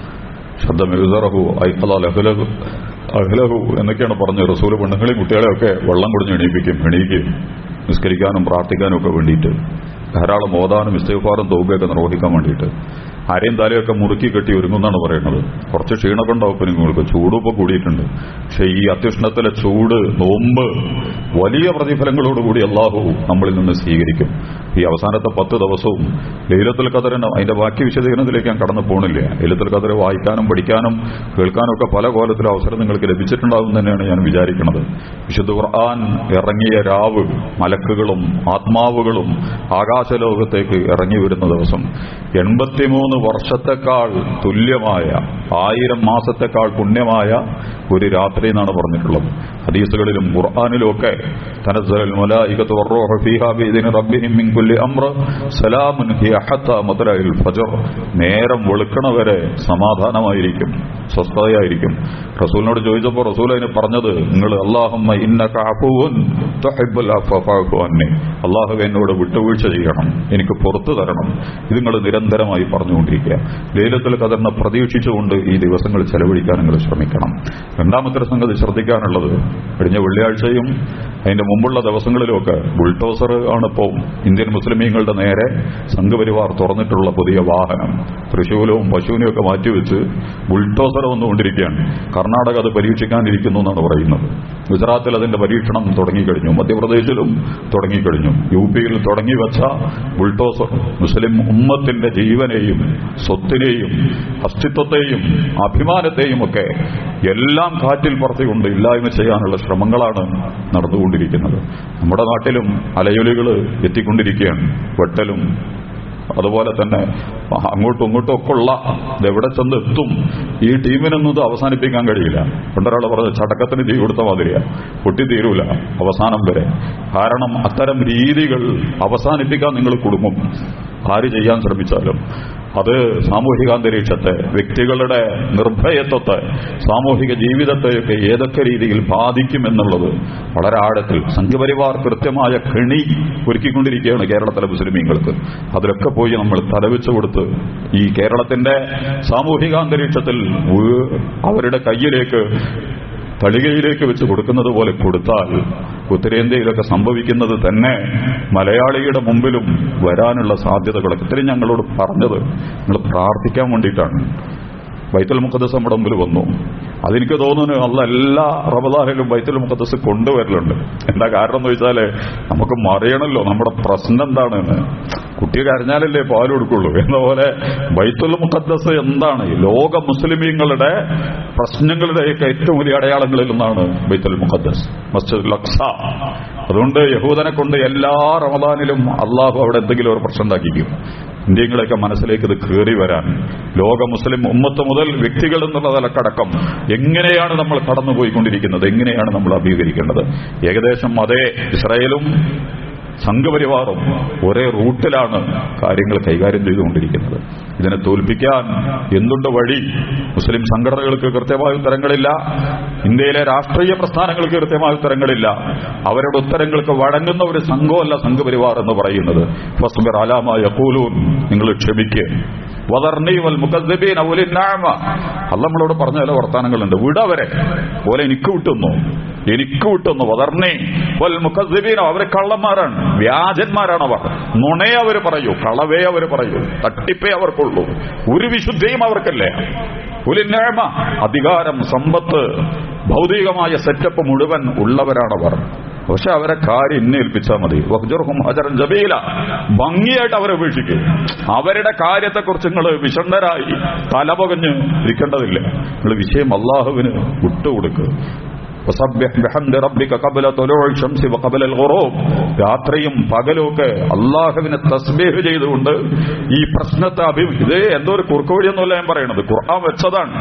ശബ്ദം എഴുതറഹു ഐഫല ലഹുലഹു അഹ്ലഹു എന്നൊക്കെയാണ് പറഞ്ഞത് റസൂല് പെണ്ണുങ്ങളെയും കുട്ടികളെയൊക്കെ വെള്ളം കുടിഞ്ഞ് എണീപ്പിക്കും എണീക്കും നിസ്കരിക്കാനും പ്രാർത്ഥിക്കാനും ഒക്കെ വേണ്ടിയിട്ട് ധാരാളം ഓതാനും ഇസ്തേഫാറും തൗബയൊക്കെ നിർവഹിക്കാൻ വേണ്ടിയിട്ട് ആരെയും തലയൊക്കെ മുറുക്കി കെട്ടി ഒരുങ്ങുന്നാണ് പറയുന്നത് കുറച്ച് ക്ഷീണമൊക്കെ ഉണ്ടാവും ഇപ്പൊ നിങ്ങൾക്ക് ചൂടും ഇപ്പൊ കൂടിയിട്ടുണ്ട് പക്ഷെ ഈ അത്യുഷ്ണത്തിലെ ചൂട് നോമ്പ് വലിയ പ്രതിഫലങ്ങളോടുകൂടി അള്ളാഹു നമ്മളിൽ നിന്ന് സ്വീകരിക്കും ഈ അവസാനത്തെ പത്ത് ദിവസവും ലൈലത്തുൽ ഖദറിന് അതിന്റെ ബാക്കി വിശദീകരണത്തിലേക്ക് ഞാൻ കടന്നു പോകണില്ല ലൈലത്തുൽ ഖദർ വായിക്കാനും പഠിക്കാനും കേൾക്കാനും ഒക്കെ പല കോലത്തിലും അവസരം നിങ്ങൾക്ക് ലഭിച്ചിട്ടുണ്ടാകും തന്നെയാണ് ഞാൻ വിചാരിക്കുന്നത് വിശുദ്ധ ഖുർആൻ ഇറങ്ങിയ രാവ് മലക്കുകളും ആത്മാവുകളും ആകാശലോകത്തേക്ക് ഇറങ്ങി വരുന്ന ദിവസം എൺപത്തിമൂന്ന് വർഷത്തെക്കാൾ തുല്യമായ ആയിരം മാസത്തെക്കാൾ പുണ്യമായ ഒരു രാത്രി എന്നാണ് പറഞ്ഞിട്ടുള്ളത് ഹദീസുകളിലും ഖുർആാനിലും ഒക്കെ തനസ്സലൽ മലായികത്തു വറൂഹു ഫീഹാ ബിഇذن റബ്ബിഹിം മിൻ കുല്ലി അംർ സലാമുൻ ഹിയ ഹത്താ മത്ലഇൽ ഫജ്ർ നേരം വെളുക്കണവരെ സമാധാനമായിരിക്കും സ്വസ്ഥതയായിരിക്കും റസൂലിനോട് ചോദിച്ചപ്പോൾ റസൂൽ അതിന് പറഞ്ഞത് നിങ്ങൾ അല്ലാഹുമ്മ ഇന്നക അഫുവുൻ തുഹിബ്ബുൽ അഫ്വ ഫഅഫു അന്നി അല്ലാഹു എന്നോട് വിട്ടുവീഴ്ച ചെയ്യണം എനിക്ക് പുറത്തു തരണം ഇത് നിങ്ങൾ നിരന്തരമായി പറഞ്ഞുകൊണ്ടിരിക്കുക ലൈലത്തുൽ ഖദറിനെ പ്രതീക്ഷിച്ചുകൊണ്ട് ഈ ദിവസങ്ങൾ ചെലവഴിക്കാൻ നിങ്ങൾ ശ്രമിക്കണം രണ്ടാമത്തെ സംഗതി ശ്രദ്ധിക്കാനുള്ളത് കഴിഞ്ഞ വെള്ളിയാഴ്ചയും അതിന്റെ മുമ്പുള്ള ദിവസങ്ങളിലുമൊക്കെ ബുൾട്ടോസർ ആണിപ്പോൾ ഇന്ത്യൻ മുസ്ലിമീങ്ങളുടെ നേരെ സംഘപരിവാർ തുറന്നിട്ടുള്ള പുതിയ വാഹനം തൃശൂലവും പശുവിനെയും ഒക്കെ മാറ്റിവെച്ച് ബുൾട്ടോസർ വന്നുകൊണ്ടിരിക്കുകയാണ് കർണാടക അത് പരീക്ഷിക്കാനിരിക്കുന്നു എന്നാണ് പറയുന്നത് ഗുജറാത്തിൽ അതിന്റെ പരീക്ഷണം തുടങ്ങിക്കഴിഞ്ഞു മധ്യപ്രദേശിലും തുടങ്ങിക്കഴിഞ്ഞു യു പിയിൽ തുടങ്ങി വെച്ച ബുൾട്ടോസർ മുസ്ലിം ഉമ്മത്തിന്റെ ജീവനെയും സ്വത്തിനെയും അസ്തിത്വത്തെയും അഭിമാനത്തെയും ഒക്കെ എല്ലാം കാറ്റിൽ പറത്തിക്കൊണ്ട് ഇല്ലായ്മ ചെയ്യാനുള്ള ശ്രമങ്ങളാണ് നടന്നുകൊണ്ടിരിക്കുന്നത് നമ്മുടെ നാട്ടിലും അലയൊലികൾ എത്തിക്കൊണ്ടിരിക്കുകയാണ് വെട്ടലും അതുപോലെ തന്നെ അങ്ങോട്ടും ഇങ്ങോട്ടും ഒക്കെ ഉള്ള ഇതെവിടെ ചെന്ന് എത്തും ഈ ടീമിനൊന്നും ഇത് അവസാനിപ്പിക്കാൻ കഴിയില്ല പണ്ടൊരാൾ പറഞ്ഞത് ചടക്കത്തിന് തീ കൊടുത്ത മാതിരിയാ പൊട്ടിത്തീരൂല അവസാനം വരെ കാരണം അത്തരം രീതികൾ അവസാനിപ്പിക്കാൻ നിങ്ങൾ കുടുങ്ങും ആര് ചെയ്യാൻ ശ്രമിച്ചാലും അത് സാമൂഹികാന്തരീക്ഷത്തെ വ്യക്തികളുടെ നിർഭയത്വത്തെ സാമൂഹിക ജീവിതത്തെയൊക്കെ ഏതൊക്കെ രീതിയിൽ ബാധിക്കും എന്നുള്ളത് വളരെ ആഴത്തിൽ സംഘപരിവാർ കൃത്യമായ കെണി ഒരുക്കിക്കൊണ്ടിരിക്കുകയാണ് കേരളത്തിലെ മുസ്ലിമീങ്ങൾക്ക് അതിലൊക്കെ പോയി നമ്മൾ തലവെച്ചു കൊടുത്ത് ഈ കേരളത്തിന്റെ സാമൂഹികാന്തരീക്ഷത്തിൽ ഉ- അവരുടെ കയ്യിലേക്ക് തളികയിലേക്ക് വെച്ച് കൊടുക്കുന്നത് പോലെ കൊടുത്താൽ ഉത്തരേന്ത്യയിലൊക്കെ സംഭവിക്കുന്നത് തന്നെ മലയാളിയുടെ മുമ്പിലും വരാനുള്ള സാധ്യതകളൊക്കെ ഇത്രയും ഞങ്ങളോട് പറഞ്ഞത് നിങ്ങൾ പ്രാർത്ഥിക്കാൻ വേണ്ടിയിട്ടാണ് ബൈത്തൽ മുഖദ്സ് നമ്മുടെ മുമ്പിൽ വന്നു അതെനിക്ക് തോന്നുന്നു അല്ല എല്ലാ റമദാനിലും ബൈത്തുൽ മുഖദ്ദസ് കൊണ്ടുവരലുണ്ട് എന്താ കാരണം എന്ന് വെച്ചാല് നമുക്ക് മറിയണല്ലോ നമ്മുടെ പ്രശ്നം എന്താണെന്ന് കുട്ടി കരഞ്ഞാലല്ലേ പാൽ കൊടുക്കുള്ളൂ എന്ന പോലെ ബൈത്തുൽ മുഖദ്ദസ് എന്താണ് ഈ ലോക മുസ്ലിമീങ്ങളുടെ പ്രശ്നങ്ങളുടെയൊക്കെ ഏറ്റവും വലിയ അടയാളങ്ങളിൽ ഒന്നാണ് ബൈത്തുൽ മുഖദ്ദസ് മസ്ജിദുൽ അക്സ അതുകൊണ്ട് യഹൂദനെ കൊണ്ട് എല്ലാ റമദാനിലും അള്ളാഹു അവിടെ എന്തെങ്കിലും ഒരു പ്രശ്നം ഉണ്ടാക്കിക്കും ഇന്ത്യങ്ങളെയൊക്കെ മനസ്സിലേക്ക് ഇത് കയറി വരാൻ ലോക മുസ്ലിം ഉമ്മത്ത് മുതൽ വ്യക്തികൾ എന്നുള്ള നിലക്കടക്കം എങ്ങനെയാണ് നമ്മൾ കടന്നുപോയിക്കൊണ്ടിരിക്കുന്നത് എങ്ങനെയാണ് നമ്മൾ അഭിമുഖീകരിക്കേണ്ടത് ഏകദേശം അതേ ഇസ്രായേലും സംഘപരിവാറും ഒരേ റൂട്ടിലാണ് കാര്യങ്ങൾ കൈകാര്യം ചെയ്തുകൊണ്ടിരിക്കുന്നത് ഇതിനെ തോൽപ്പിക്കാൻ എന്തുണ്ട് വഴി മുസ്ലിം സംഘടനകൾക്ക് കൃത്യമായ ഉത്തരങ്ങളില്ല ഇന്ത്യയിലെ രാഷ്ട്രീയ പ്രസ്ഥാനങ്ങൾക്ക് കൃത്യമായ ഉത്തരങ്ങളില്ല അവരുടെ ഉത്തരങ്ങൾക്ക് വഴങ്ങുന്ന ഒരു സംഘമല്ല സംഘപരിവാർ എന്ന് പറയുന്നത് ഫസ്ബിർ അലാമ യഖൂലൂൻ നിങ്ങൾ ക്ഷമിക്കുക വദർണി വൽ മുഖദ്ദബീൻ ഔലിൻ നഅമ അല്ല നമ്മളോട് പറഞ്ഞ ചില വർത്താനങ്ങളുണ്ട് വിടവരെ പോലെ എനിക്ക് വിട്ടുന്നു എനിക്ക് വിട്ടുന്നു വദർണി വൽ മുഖദ്ദബീൻ അവരെ കള്ളന്മാരാണ് വ്യാജന്മാരാണ് അവർ നുണയെ അവർ പറയൂ കളവേ അവർ പറയൂ തട്ടിപ്പേ അവർക്കുള്ളൂ ഒരു വിശുദ്ധിയും അവർക്കല്ലേ ഉലിന്നേമ അധികാരം സമ്പത്ത് ഭൗതികമായ സെറ്റപ്പ് മുഴുവൻ ഉള്ളവരാണവർ പക്ഷെ അവരെ കാര്യം ഇന്നെ ഏൽപ്പിച്ചാൽ മതി വഹ്ജുർഹും ഹജറൻ ജബീല ഭംഗിയായിട്ട് അവരെ ഉപേക്ഷിക്കും അവരുടെ കാര്യത്തെക്കുറിച്ച് നിങ്ങൾ വിഷണ്ണരായി തലപകഞ്ഞ് ഇരിക്കേണ്ടതില്ല നിങ്ങൾ വിഷയം അള്ളാഹുവിന് വിട്ടുകൊടുക്കുക وسبح بحمد ربك قبل طلوع الشمس وقبل الغروب രാത്രിയും പകലും ഒക്കെ അള്ളാഹുവിനെ തസ്ബീഹ് ചെയ്തുകൊണ്ട് ഈ പ്രശ്നത്തെ അഭി ഇത് എന്തോ ഒരു കുറുക്കുവഴിയൊന്നുമല്ല ഞാൻ പറയണത് ഖുർആൻ വെച്ചതാണ്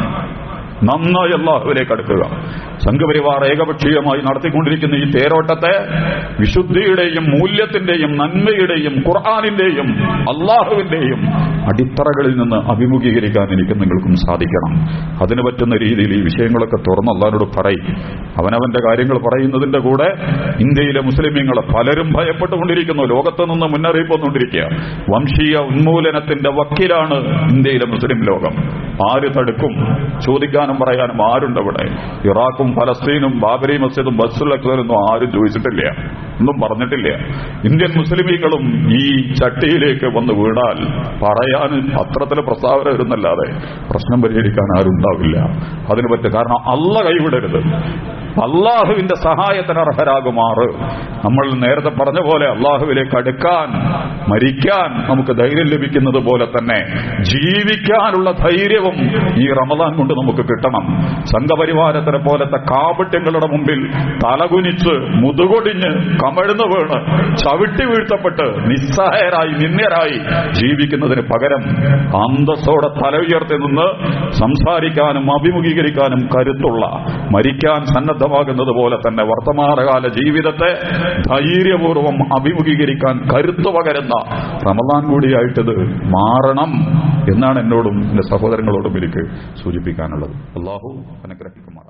നന്നായി അള്ളാഹുവിലേക്ക് അടുക്കുക സംഘപരിവാർ ഏകപക്ഷീയമായി നടത്തിക്കൊണ്ടിരിക്കുന്ന ഈ തേരോട്ടത്തെ വിശുദ്ധിയുടെയും മൂല്യത്തിന്റെയും നന്മയുടെയും ഖുർആാനിന്റെയും അള്ളാഹുവിന്റെയും അടിത്തറകളിൽ നിന്ന് അഭിമുഖീകരിക്കാൻ എനിക്ക് നിങ്ങൾക്കും സാധിക്കണം അതിന് പറ്റുന്ന രീതിയിൽ ഈ വിഷയങ്ങളൊക്കെ തുറന്ന് അള്ളാഹിനോട് പറയും അവനവന്റെ കാര്യങ്ങൾ പറയുന്നതിന്റെ കൂടെ ഇന്ത്യയിലെ മുസ്ലിമീങ്ങളെ പലരും ഭയപ്പെട്ടുകൊണ്ടിരിക്കുന്നു ലോകത്ത് നിന്ന് മുന്നറിയിപ്പ് വന്നുകൊണ്ടിരിക്കുക വംശീയ ഉന്മൂലനത്തിന്റെ വക്കീലാണ് ഇന്ത്യയിലെ മുസ്ലിം ലോകം ആര് തടുക്കും ചോദിക്കാനും പറയാനും ആരുണ്ട് അവിടെ ഇറാഖും ഫലസ്തീനും ബാബരി മസ്ജിദും ബസുൽ അക്സറൊന്നും ആരും ചോദിച്ചിട്ടില്ല ഒന്നും പറഞ്ഞിട്ടില്ല ഇന്ത്യൻ മുസ്ലിമീങ്ങളും ഈ ചട്ടിയിലേക്ക് വന്ന് വീണാൽ പറയാൻ പത്രത്തിൽ പ്രസ്താവന വരുന്നല്ലാതെ പ്രശ്നം പരിഹരിക്കാൻ ആരും ഉണ്ടാവില്ല അതിന് പറ്റും കാരണം അല്ല കൈവിടരുത് അള്ളാഹുവിന്റെ സഹായത്തിന് അർഹരാകുമാറ് നമ്മൾ നേരത്തെ പറഞ്ഞ പോലെ അള്ളാഹുവിലേക്ക് അടുക്കാൻ മരിക്കാൻ നമുക്ക് ധൈര്യം ലഭിക്കുന്നത് പോലെ തന്നെ ജീവിക്കാനുള്ള ധൈര്യവും ഈ റമദാൻ കൊണ്ട് നമുക്ക് കിട്ടണം സംഘപരിവാരത്തിനെ പോലത്തെ കാപട്യങ്ങളുടെ മുമ്പിൽ തലകുനിച്ച് മുതുകൊടിഞ്ഞ് കമഴ്ന്നു വീണ് ചവിട്ടി വീഴ്ത്തപ്പെട്ട് നിസ്സഹായരായി നിന്ദ്യരായി ജീവിക്കുന്നതിന് പകരം അന്തസ്സോടെ തല ഉയർത്തി നിന്ന് സംസാരിക്കാനും അഭിമുഖീകരിക്കാനും കരുത്തുള്ള മരിക്കാൻ സന്നദ്ധമാകുന്നത് പോലെ തന്നെ വർത്തമാനകാല ജീവിതത്തെ ധൈര്യപൂർവ്വം അഭിമുഖീകരിക്കാൻ കരുത്തു പകരുന്ന റമദാൻ കൂടിയായിട്ടിത് മാറണം എന്നാണ് എന്നോടും എന്റെ സഹോദരങ്ങളോടും എനിക്ക് സൂചിപ്പിക്കാനുള്ളത് അള്ളാഹു അനുഗ്രഹിക്കുമാർ